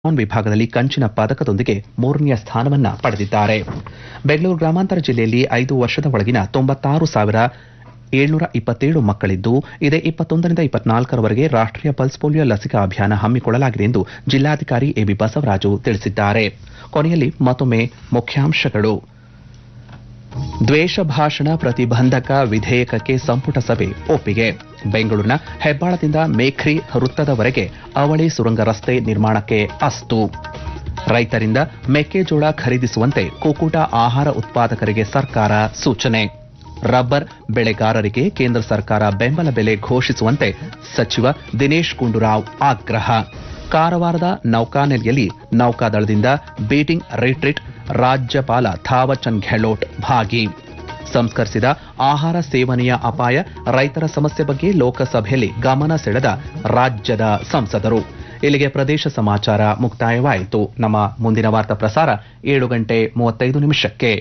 Triathlon ವಿಭಾಗದಲ್ಲಿ ಕಂಚಿನ ಪದಕದೊಂದಿಗೆ ಮೂರನೆಯ ಸ್ಥಾನವನ್ನ ಪಡೆದಿದ್ದಾರೆ ಬೆಂಗಳೂರು ಗ್ರಾಮಾಂತರ ಜಿಲ್ಲೆಯಲ್ಲಿ ಐದು ವರ್ಷದ ಒಳಗಿನ ತೊಂಬತ್ತಾರು ಸಾವಿರ ಏಳ್ನೂರ ಇಪ್ಪತ್ತೇಳು ಮಕ್ಕಳಿದ್ದು ಇದೇ ಇಪ್ಪತ್ತೊಂದರಿಂದ ಇಪ್ಪತ್ನಾಲ್ಕರವರೆಗೆ ರಾಷ್ಟೀಯ ಪಲ್ಸ್ ಪೋಲಿಯೋ ಲಸಿಕಾ ಅಭಿಯಾನ ಹಮ್ಮಿಕೊಳ್ಳಲಾಗಿದೆ ಎಂದು ಜಿಲ್ಲಾಧಿಕಾರಿ ಎಬಿ ಬಸವರಾಜು ತಿಳಿಸಿದ್ದಾರೆ ಕೊನೆಯಲ್ಲಿ ಮತ್ತೊಮ್ಮೆ ಮುಖ್ಯಾಂಶಗಳು ದ್ವೇಷ ಭಾಷಣ ಪ್ರತಿಬಂಧಕ ವಿಧೇಯಕಕ್ಕೆ ಸಂಪುಟ ಸಭೆ ಒಪ್ಪಿಗೆ ಬೆಂಗಳೂರಿನ ಹೆಬ್ಬಾಳದಿಂದ ಮೇಖ್ರಿ ವೃತ್ತದವರೆಗೆ ಅವಳಿ ಸುರಂಗ ರಸ್ತೆ ನಿರ್ಮಾಣಕ್ಕೆ ಅಸ್ತು ರೈತರಿಂದ ಮೆಕ್ಕೆಜೋಳ ಖರೀದಿಸುವಂತೆ ಕುಕ್ಕುಟ ಆಹಾರ ಉತ್ಪಾದಕರಿಗೆ ಸರ್ಕಾರ ಸೂಚನೆ ರಬ್ಬರ್ ಬೆಳೆಗಾರರಿಗೆ ಕೇಂದ್ರ ಸರ್ಕಾರ ಬೆಂಬಲ ಬೆಲೆ ಘೋಷಿಸುವಂತೆ ಸಚಿವ ದಿನೇಶ್ ಗುಂಡೂರಾವ್ ಆಗ್ರಹ ಕಾರವಾರದ ನೌಕಾನೆಲೆಯಲ್ಲಿ ನೌಕಾದಳದಿಂದ ಬೀಟಿಂಗ್ ರಿಟ್ರೀಟ್ ರಾಜ್ಯಪಾಲ ಥಾವರ್ಚಂದ್ ಗೆಹ್ಲೋಟ್ ಭಾಗಿ ಸಂಸ್ಕರಿಸಿದ ಆಹಾರ ಸೇವನೆಯ ಅಪಾಯ ರೈತರ ಸಮಸ್ಯೆ ಬಗ್ಗೆ ಲೋಕಸಭೆಯಲ್ಲಿ ಗಮನ ಸೆಳೆದ ರಾಜ್ಯದ ಸಂಸದರು ಇಲ್ಲಿಗೆ ಪ್ರದೇಶ ಸಮಾಚಾರ ಮುಕ್ತಾಯವಾಯಿತು ನಮ್ಮ ಮುಂದಿನ ವಾರ್ತಾ ಪ್ರಸಾರ ಏಳು ಗಂಟೆ ಮೂವತ್ತೈದು ನಿಮಿಷಕ್ಕೆ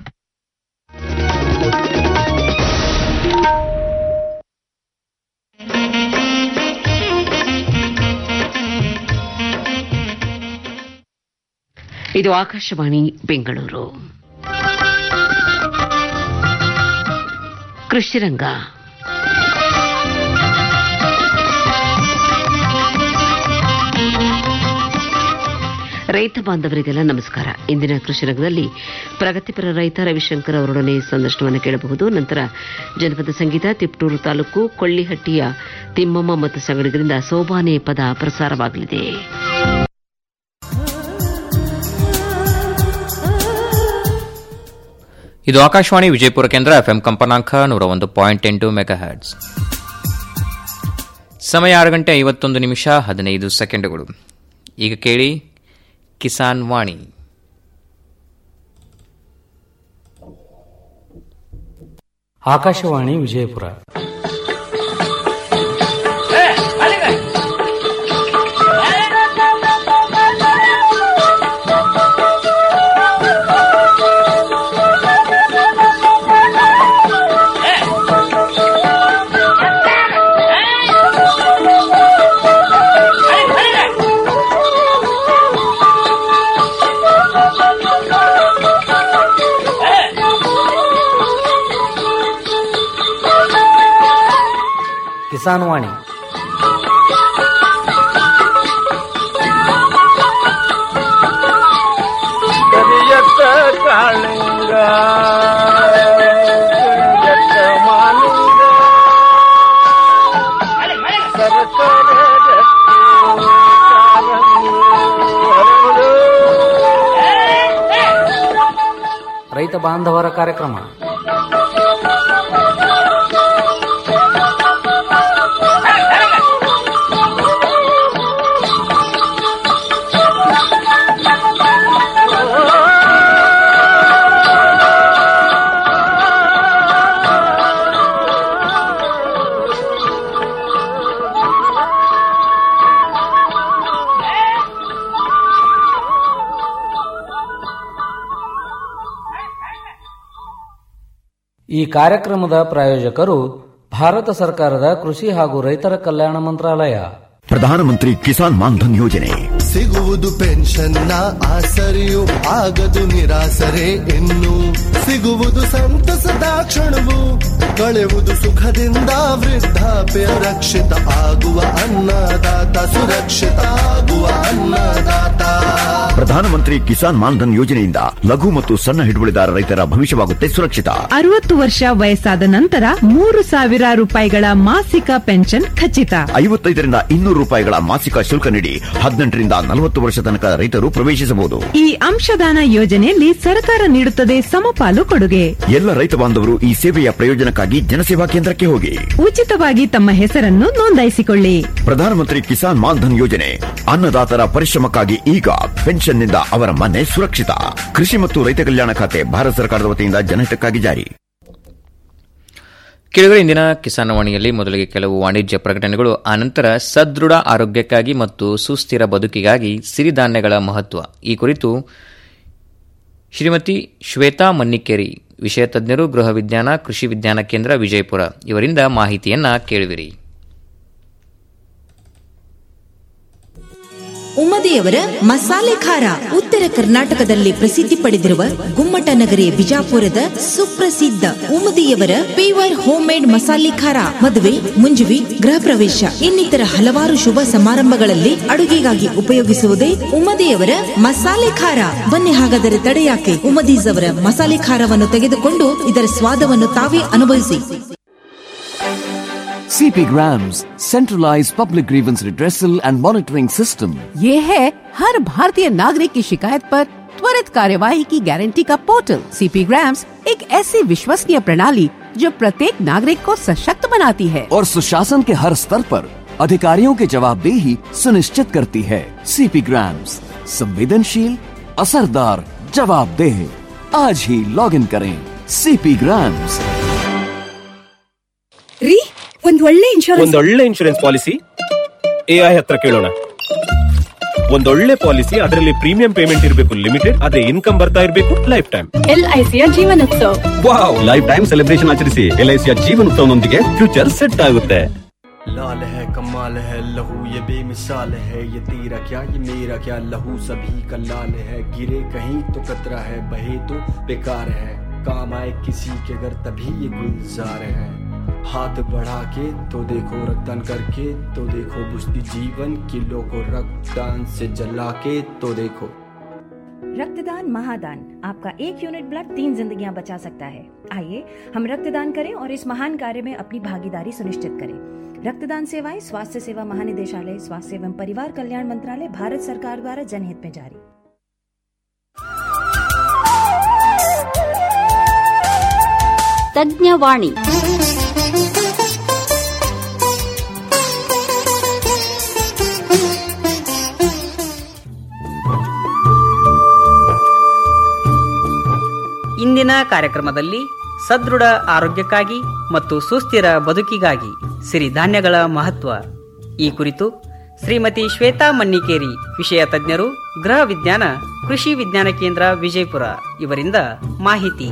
ಇದು ಆಕಾಶವಾಣಿ ಬೆಂಗಳೂರು ಕೃಷಿರಂಗ ರೈತ ಬಾಂಧವರಿಗೆಲ್ಲ ನಮಸ್ಕಾರ ಇಂದಿನ ಕೃಷಿ ರಂಗದಲ್ಲಿ ಪ್ರಗತಿಪರ ರೈತ ರವಿಶಂಕರ್ ಅವರೊಡನೆ ಸಂದರ್ಶನವನ್ನು ಕೇಳಬಹುದು ನಂತರ ಜನಪದ ಸಂಗೀತ ತಿಪ್ಟೂರು ತಾಲೂಕು ಕೊಳ್ಳಿಹಟ್ಟಿಯ ತಿಮ್ಮಮ್ಮ ಮತ್ತು ಸಂಗಡಿಗರಿಂದ ಸೋಬಾನೆ ಪದ ಪ್ರಸಾರವಾಗಲಿದೆ ಇದು ಆಕಾಶವಾಣಿ ವಿಜಯಪುರ ಕೇಂದ್ರ ಎಫ್ಎಂ ಕಂಪನಾಂಕ ನೂರ ಒಂದು ಪಾಯಿಂಟ್ ಎಂಟು ಮೆಗಾ ಹ್ಯಾಟ್ಸ್ ಸಮಯ ಆರು ಗಂಟೆ ಐವತ್ತೊಂದು ನಿಮಿಷ ಹದಿನೈದು ಸೆಕೆಂಡುಗಳು ಈಗ ಕೇಳಿ ಕಿಸಾನ್ ವಾಣಿ ಆಕಾಶವಾಣಿ ವಿಜಯಪುರ ಕಿಸಾನ್ ವಾಣಿ ಕರಿಯತ್ತ ಕಾಳಿಂಗ ಕರಿಯತ್ತ ಮಾಲಿಂಗ ಸರಕಾರ ರೈತ ಬಾಂಧವರ ಕಾರ್ಯಕ್ರಮ ಈ ಕಾರ್ಯಕ್ರಮದ ಪ್ರಾಯೋಜಕರು ಭಾರತ ಸರ್ಕಾರದ ಕೃಷಿ ಹಾಗೂ ರೈತರ ಕಲ್ಯಾಣ ಮಂತ್ರಾಲಯ ಪ್ರಧಾನಮಂತ್ರಿ ಕಿಸಾನ್ ಮಾನ್ಧನ್ ಯೋಜನೆ ಸಿಗುವುದು ಪೆನ್ಷನ್ನ ಆಸರೆಯು ಆಗದು ನಿರಾಸರೆ ಇನ್ನು ಸಿಗುವುದು ಸಂತಸದ ಕ್ಷಣವು ಕಳೆಯುವುದು ಸುಖದಿಂದ ವೃದ್ಧಾಪ್ಯ ರಕ್ಷಿತ ಆಗುವ ಅನ್ನದಾತ ಸುರಕ್ಷಿತ ಆಗುವ ಅನ್ನದಾತ ಪ್ರಧಾನಮಂತ್ರಿ ಕಿಸಾನ್ ಮಾನ್ಧನ್ ಯೋಜನೆಯಿಂದ ಲಘು ಮತ್ತು ಸಣ್ಣ ಹಿಡುವಳಿದಾರ ರೈತರ ಭವಿಷ್ಯವಾಗುತ್ತೆ ಸುರಕ್ಷಿತ ಅರವತ್ತು ವರ್ಷ ವಯಸ್ಸಾದ ನಂತರ ಮೂರು ಸಾವಿರ ರೂಪಾಯಿಗಳ ಮಾಸಿಕ ಪೆನ್ಷನ್ ಖಚಿತ ಐವತ್ತೈದರಿಂದ ಇನ್ನೂರು ರೂಪಾಯಿಗಳ ಮಾಸಿಕ ಶುಲ್ಕ ನೀಡಿ ಹದಿನೆಂಟರಿಂದ ನಲವತ್ತು ವರ್ಷ ತನಕ ರೈತರು ಪ್ರವೇಶಿಸಬಹುದು ಈ ಅಂಶದಾನ ಯೋಜನೆಯಲ್ಲಿ ಸರ್ಕಾರ ನೀಡುತ್ತದೆ ಸಮಪಾಲು ಕೊಡುಗೆ ಎಲ್ಲ ರೈತ ಬಾಂಧವರು ಈ ಸೇವೆಯ ಪ್ರಯೋಜನಕ್ಕಾಗಿ ಜನಸೇವಾ ಕೇಂದ್ರಕ್ಕೆ ಹೋಗಿ ಉಚಿತವಾಗಿ ತಮ್ಮ ಹೆಸರನ್ನು ನೋಂದಾಯಿಸಿಕೊಳ್ಳಿ ಪ್ರಧಾನಮಂತ್ರಿ ಕಿಸಾನ್ ಮಾನ್ಧನ್ ಯೋಜನೆ ಅನ್ನದಾತರ ಪರಿಶ್ರಮಕ್ಕಾಗಿ ಈಗ ಪೆನ್ಷನ್ನಿಂದ ಅವರ ಮನೆ ಸುರಕ್ಷಿತ ಕೃಷಿ ಮತ್ತು ರೈತ ಕಲ್ಯಾಣ ಖಾತೆ ಭಾರತ ಸರ್ಕಾರದ ವತಿಯಿಂದ ಜನಹಿತಕ್ಕಾಗಿ ಜಾರಿ ಕೇಳಿದರೆ ಇಂದಿನ ಕಿಸಾನ್ ವಾಣಿಯಲ್ಲಿ ಮೊದಲಿಗೆ ಕೆಲವು ವಾಣಿಜ್ಯ ಪ್ರಕಟಣೆಗಳು ಆನಂತರ ಸದೃಢ ಆರೋಗ್ಯಕ್ಕಾಗಿ ಮತ್ತು ಸುಸ್ಥಿರ ಬದುಕಿಗಾಗಿ ಸಿರಿಧಾನ್ಯಗಳ ಮಹತ್ವ ಈ ಕುರಿತು ಶ್ರೀಮತಿ ಶ್ವೇತಾ ಮನ್ನಿಕೇರಿ ವಿಷಯ ತಜ್ಞರು ಗೃಹ ವಿಜ್ಞಾನ ಕೃಷಿ ವಿಜ್ಞಾನ ಕೇಂದ್ರ ವಿಜಯಪುರ ಇವರಿಂದ ಮಾಹಿತಿಯನ್ನ ಕೇಳುವಿರಿ ಉಮ್ಮದಿಯವರ ಮಸಾಲೆ ಖಾರ ಉತ್ತರ ಕರ್ನಾಟಕದಲ್ಲಿ ಪ್ರಸಿದ್ಧಿ ಪಡೆದಿರುವ ಗುಮ್ಮಟ ನಗರಿ ಬಿಜಾಪುರದ ಸುಪ್ರಸಿದ್ಧ ಉಮ್ಮದಿಯವರ ಪೇವರ್ ಹೋಮ್ ಮೇಡ್ ಮಸಾಲೆ ಖಾರ ಮದುವೆ ಮುಂಜುವಿ ಗೃಹ ಪ್ರವೇಶ ಇನ್ನಿತರ ಹಲವಾರು ಶುಭ ಸಮಾರಂಭಗಳಲ್ಲಿ ಅಡುಗೆಗಾಗಿ ಉಪಯೋಗಿಸುವುದೇ ಉಮ್ಮದಿಯವರ ಮಸಾಲೆ ಖಾರ ಬನ್ನಿ ಹಾಗಾದರೆ ತಡೆಯಾಕೆ ಉಮ್ಮದೀಸ್ ಅವರ ಮಸಾಲೆ ಖಾರವನ್ನು ತೆಗೆದುಕೊಂಡು ಇದರ ಸ್ವಾದವನ್ನು ತಾವೇ ಅನುಭವಿಸಿ CP Grams, centralized public grievance redressal and monitoring system. ये है हर भारतीय नागरिक की शिकायत पर त्वरित कार्यवाही की गारंटी का पोर्टल सीपी ग्राम्स एक ऐसी विश्वसनीय प्रणाली जो प्रत्येक नागरिक को सशक्त बनाती है और सुशासन के हर स्तर पर अधिकारियों की जवाबदेही सुनिश्चित करती है सीपी ग्राम्स संवेदनशील असरदार जवाबदेह आज ही लॉग इन करें सीपी ग्राम्स ರೀ ಒಂದ್ ಒಳ್ಳೆ ಇನ್ಶೂರೆನ್ಸ್ ಒಂದೊಳ್ಳೆ ಇನ್ಶೂರೆನ್ಸ್ ಪಾಲಿಸಿ ಎಐ ಹತ್ರ ಕೇಳೋಣ ಒಂದೊಳ್ಳೆ ಪಾಲಿಸಿ ಅದರಲ್ಲಿ ಪ್ರೀಮಿಯಂ ಪೇಮೆಂಟ್ ಇರಬೇಕು ಲಿಮಿಟೆಡ್ ಅದೇ ಇನ್ಕಮ್ ಬರ್ತಾ ಇರಬೇಕು ಲೈಫ್ ಟೈಮ್ ಎಲ್ ಐ ಸಿಯ ಜೀವನೋತ್ಸವ ವಾವ್ ಲೈಫ್ ಟೈಮ್ ಸೆಲೆಬ್ರೇಷನ್ ಆಚರಿಸಿ ಎಲ್ಐಸಿಯ ಜೀವನೋತ್ಸವನೊಂದಿಗೆ ಫ್ಯೂಚರ್ ಸೆಟ್ ಆಗುತ್ತೆ लाल है कमाल है लहू ये बेमिसाल है ये तेरा क्या ये मेरा क्या लहू सभी का लाल है गिरे कहीं तो कतरा है बहे तो बेकार है काम आए किसी के अगर तभी ये गुलजार है हाथ बढ़ा के तो देखो रक्तदान करके तो देखो बुझती जीवन किलो को रक्तदान से जला के तो देखो रक्तदान महादान आपका एक यूनिट ब्लड तीन जिंदगियां बचा सकता है आइए हम रक्तदान करें और इस महान कार्य में अपनी भागीदारी सुनिश्चित करें रक्तदान सेवाएं स्वास्थ्य सेवा महानिदेशालय स्वास्थ्य एवं परिवार कल्याण मंत्रालय भारत सरकार द्वारा जनहित में जारी ತಜ್ಞವಾಣಿ ಇಂದಿನ ಕಾರ್ಯಕ್ರಮದಲ್ಲಿ ಸದೃಢ ಆರೋಗ್ಯಕ್ಕಾಗಿ ಮತ್ತು ಸುಸ್ಥಿರ ಬದುಕಿಗಾಗಿ ಸಿರಿಧಾನ್ಯಗಳ ಮಹತ್ವ ಈ ಕುರಿತು ಶ್ರೀಮತಿ ಶ್ವೇತಾ ಮನ್ನಿಕೇರಿ ವಿಷಯ ತಜ್ಞರು ಗೃಹ ವಿಜ್ಞಾನ ಕೃಷಿ ವಿಜ್ಞಾನ ಕೇಂದ್ರ ವಿಜಯಪುರ ಇವರಿಂದ ಮಾಹಿತಿ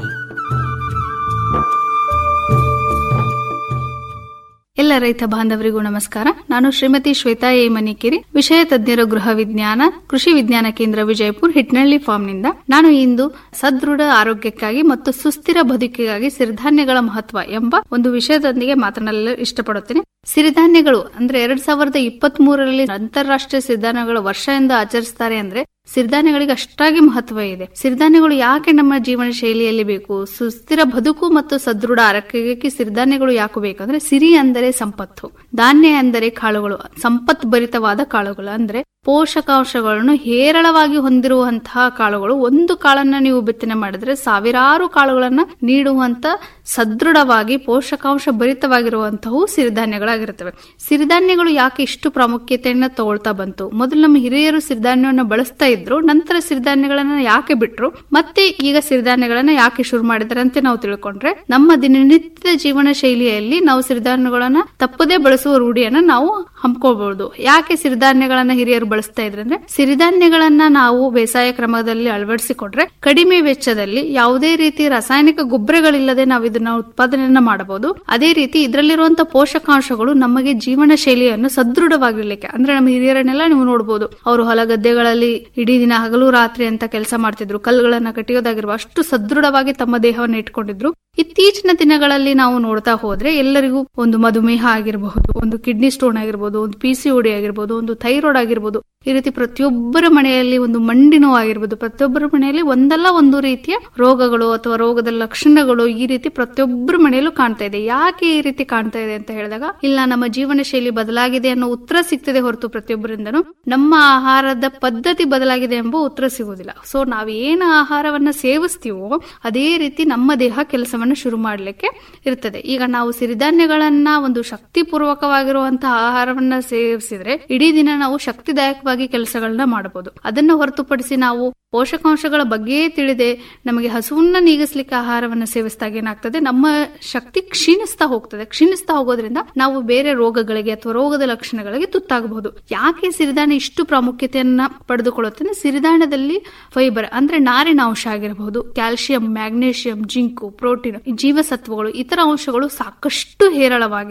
ಎಲ್ಲ ರೈತ ಬಾಂಧವರಿಗೂ ನಮಸ್ಕಾರ ನಾನು ಶ್ರೀಮತಿ ಶ್ವೇತಾ ಎ ಮನಿಕೇರಿ ವಿಷಯ ತಜ್ಞರು ಗೃಹ ವಿಜ್ಞಾನ ಕೃಷಿ ವಿಜ್ಞಾನ ಕೇಂದ್ರ ವಿಜಯಪುರ ಹಿಟ್ನಳ್ಳಿ ಫಾರ್ಮ್ನಿಂದ ನಾನು ಇಂದು ಸದೃಢ ಆರೋಗ್ಯಕ್ಕಾಗಿ ಮತ್ತು ಸುಸ್ಥಿರ ಬದುಕಿಗಾಗಿ ಸಿರಿಧಾನ್ಯಗಳ ಮಹತ್ವ ಎಂಬ ಒಂದು ವಿಷಯದೊಂದಿಗೆ ಮಾತನಾಡಲು ಇಷ್ಟಪಡುತ್ತೇನೆ ಸಿರಿಧಾನ್ಯಗಳು ಅಂದ್ರೆ ಎರಡ್ ಸಾವಿರದ ಇಪ್ಪತ್ತ್ ಮೂರರಲ್ಲಿ ಅಂತಾರಾಷ್ಟ್ರೀಯ ಸಿರಿಧಾನ್ಯಗಳ ವರ್ಷ ಎಂದು ಆಚರಿಸ್ತಾರೆ ಅಂದ್ರೆ ಸಿರಿಧಾನ್ಯಗಳಿಗೆ ಅಷ್ಟಾಗಿ ಮಹತ್ವ ಇದೆ ಸಿರಿಧಾನ್ಯಗಳು ಯಾಕೆ ನಮ್ಮ ಜೀವನ ಶೈಲಿಯಲ್ಲಿ ಬೇಕು ಸುಸ್ಥಿರ ಬದುಕು ಮತ್ತು ಸದೃಢ ಆರೋಗ್ಯಕ್ಕೆ ಸಿರಿಧಾನ್ಯಗಳು ಯಾಕೆ ಬೇಕು ಅಂದ್ರೆ ಸಿರಿ ಅಂದರೆ ಸಂಪತ್ತು ಧಾನ್ಯ ಅಂದರೆ ಕಾಳುಗಳು ಸಂಪತ್ ಭರಿತವಾದ ಕಾಳುಗಳು ಅಂದ್ರೆ ಪೋಷಕಾಂಶಗಳನ್ನು ಹೇರಳವಾಗಿ ಹೊಂದಿರುವಂತಹ ಕಾಳುಗಳು ಒಂದು ಕಾಳನ್ನ ನೀವು ಬಿತ್ತನೆ ಮಾಡಿದ್ರೆ ಸಾವಿರಾರು ಕಾಳುಗಳನ್ನ ನೀಡುವಂತ ಸದೃಢವಾಗಿ ಪೋಷಕಾಂಶ ಭರಿತವಾಗಿರುವಂತಹವು ಸಿರಿಧಾನ್ಯಗಳಾಗಿರುತ್ತವೆ ಸಿರಿಧಾನ್ಯಗಳು ಯಾಕೆ ಇಷ್ಟು ಪ್ರಾಮುಖ್ಯತೆಯನ್ನ ತಗೊಳ್ತಾ ಬಂತು ಮೊದಲು ನಮ್ಮ ಹಿರಿಯರು ಸಿರಿಧಾನ್ಯವನ್ನು ಬಳಸ್ತಾ ಇದ್ರು ನಂತರ ಸಿರಿಧಾನ್ಯಗಳನ್ನ ಯಾಕೆ ಬಿಟ್ರು ಮತ್ತೆ ಈಗ ಸಿರಿಧಾನ್ಯಗಳನ್ನ ಯಾಕೆ ಶುರು ಮಾಡಿದ್ದಾರೆ ಅಂತ ನಾವು ತಿಳ್ಕೊಂಡ್ರೆ ನಮ್ಮ ದಿನನಿತ್ಯದ ಜೀವನ ಶೈಲಿಯಲ್ಲಿ ನಾವು ಸಿರಿಧಾನ್ಯಗಳನ್ನ ತಪ್ಪದೇ ಬಳಸುವ ರೂಢಿಯನ್ನ ನಾವು ಹಮ್ಕೋಬಹುದು ಯಾಕೆ ಸಿರಿಧಾನ್ಯಗಳನ್ನ ಹಿರಿಯರು ಬಳಸ್ತಾ ಇದ್ರೆ ಅಂದ್ರೆ ಸಿರಿಧಾನ್ಯಗಳನ್ನ ನಾವು ಬೇಸಾಯ ಕ್ರಮದಲ್ಲಿ ಅಳವಡಿಸಿಕೊಂಡ್ರೆ ಕಡಿಮೆ ವೆಚ್ಚದಲ್ಲಿ ಯಾವುದೇ ರೀತಿ ರಾಸಾಯನಿಕ ಗೊಬ್ಬರಗಳಿಲ್ಲದೆ ನಾವು ಇದನ್ನ ಉತ್ಪಾದನೆಯನ್ನ ಮಾಡಬಹುದು ಅದೇ ರೀತಿ ಇದರಲ್ಲಿರುವಂತಹ ಪೋಷಕಾಂಶಗಳು ನಮಗೆ ಜೀವನ ಶೈಲಿಯನ್ನು ಸದೃಢವಾಗಿರ್ಲಿಕ್ಕೆ ಅಂದ್ರೆ ನಮ್ಮ ಹಿರಿಯರನ್ನೆಲ್ಲ ನೀವು ನೋಡಬಹುದು ಅವರು ಹೊಲ ಗದ್ದೆಗಳಲ್ಲಿ ಇಡೀ ದಿನ ಹಗಲು ರಾತ್ರಿ ಅಂತ ಕೆಲಸ ಮಾಡ್ತಿದ್ರು ಕಲ್ಲುಗಳನ್ನ ಕಟ್ಟಿಯೋದಾಗಿರುವ ಅಷ್ಟು ಸದೃಢವಾಗಿ ತಮ್ಮ ದೇಹವನ್ನು ಇಟ್ಕೊಂಡಿದ್ರು ಇತ್ತೀಚಿನ ದಿನಗಳಲ್ಲಿ ನಾವು ನೋಡ್ತಾ ಹೋದ್ರೆ ಎಲ್ಲರಿಗೂ ಒಂದು ಮಧುಮೇಹ ಆಗಿರಬಹುದು ಒಂದು ಕಿಡ್ನಿ ಸ್ಟೋನ್ ಆಗಿರ್ಬೋದು ಒಂದು ಪಿ ಸಿ ಓಡಿ ಆಗಿರ್ಬೋದು ಒಂದು ಥೈರಾಯ್ಡ್ ಆಗಿರ್ಬೋದು ಈ ರೀತಿ ಪ್ರತಿಯೊಬ್ಬರ ಮನೆಯಲ್ಲಿ ಒಂದು ಮಂಡಿ ನೋವು ಆಗಿರ್ಬೋದು ಪ್ರತಿಯೊಬ್ಬರ ಮನೆಯಲ್ಲಿ ಒಂದಲ್ಲ ಒಂದು ರೀತಿಯ ರೋಗಗಳು ಅಥವಾ ರೋಗದ ಲಕ್ಷಣಗಳು ಈ ರೀತಿ ಪ್ರತಿಯೊಬ್ಬರ ಮನೆಯಲ್ಲೂ ಕಾಣ್ತಾ ಇದೆ ಯಾಕೆ ಈ ರೀತಿ ಕಾಣ್ತಾ ಇದೆ ಅಂತ ಹೇಳಿದಾಗ ಇಲ್ಲ ನಮ್ಮ ಜೀವನ ಶೈಲಿ ಬದಲಾಗಿದೆ ಅನ್ನೋ ಉತ್ತರ ಸಿಗ್ತದೆ ಹೊರತು ಪ್ರತಿಯೊಬ್ಬರಿಂದನೂ ನಮ್ಮ ಆಹಾರದ ಪದ್ಧತಿ ಬದಲಾಗಿದೆ ಎಂಬ ಉತ್ತರ ಸಿಗುವುದಿಲ್ಲ ಸೊ ನಾವು ಏನು ಆಹಾರವನ್ನ ಸೇವಿಸ್ತೀವೋ ಅದೇ ರೀತಿ ನಮ್ಮ ದೇಹ ಕೆಲಸವನ್ನ ಶುರು ಮಾಡಲಿಕ್ಕೆ ಇರ್ತದೆ ಈಗ ನಾವು ಸಿರಿಧಾನ್ಯಗಳನ್ನ ಒಂದು ಶಕ್ತಿಪೂರ್ವಕವಾಗಿರುವಂತಹ ಆಹಾರವನ್ನ ಸೇವಿಸಿದ್ರೆ ಇಡೀ ದಿನ ನಾವು ಶಕ್ತಿದಾಯಕವಾಗಿ ಕೆಲಸಗಳನ್ನ ಮಾಡಬಹುದು ಅದನ್ನ ಹೊರತುಪಡಿಸಿ ನಾವು ಪೋಷಕಾಂಶಗಳ ಬಗ್ಗೆ ತಿಳಿದೆ ನಮಗೆ ಹಸುವನ್ನ ನೀಗಿಸ್ಲಿಕ್ಕೆ ಆಹಾರವನ್ನು ಸೇವಿಸಿದಾಗ ಏನಾಗ್ತದೆ ನಮ್ಮ ಶಕ್ತಿ ಕ್ಷೀಣಿಸ್ತಾ ಹೋಗ್ತದೆ ಕ್ಷೀಣಿಸ್ತಾ ಹೋಗೋದ್ರಿಂದ ನಾವು ಬೇರೆ ರೋಗಗಳಿಗೆ ಅಥವಾ ರೋಗದ ಲಕ್ಷಣಗಳಿಗೆ ತುತ್ತಾಗಬಹುದು ಯಾಕೆ ಸಿರಿಧಾನ್ಯ ಇಷ್ಟು ಪ್ರಾಮುಖ್ಯತೆಯನ್ನ ಪಡೆದುಕೊಳ್ಳುತ್ತೆ ಸಿರಿಧಾನ್ಯದಲ್ಲಿ ಫೈಬರ್ ಅಂದ್ರೆ ನಾರಿನ ಅಂಶ ಆಗಿರಬಹುದು ಕ್ಯಾಲ್ಸಿಯಂ ಮ್ಯಾಗ್ನೇಷಿಯಂ ಜಿಂಕು ಪ್ರೋಟೀನ್ ಜೀವಸತ್ವಗಳು ಇತರ ಅಂಶಗಳು ಸಾಕಷ್ಟು ಹೇರಳವಾಗಿದ್ದು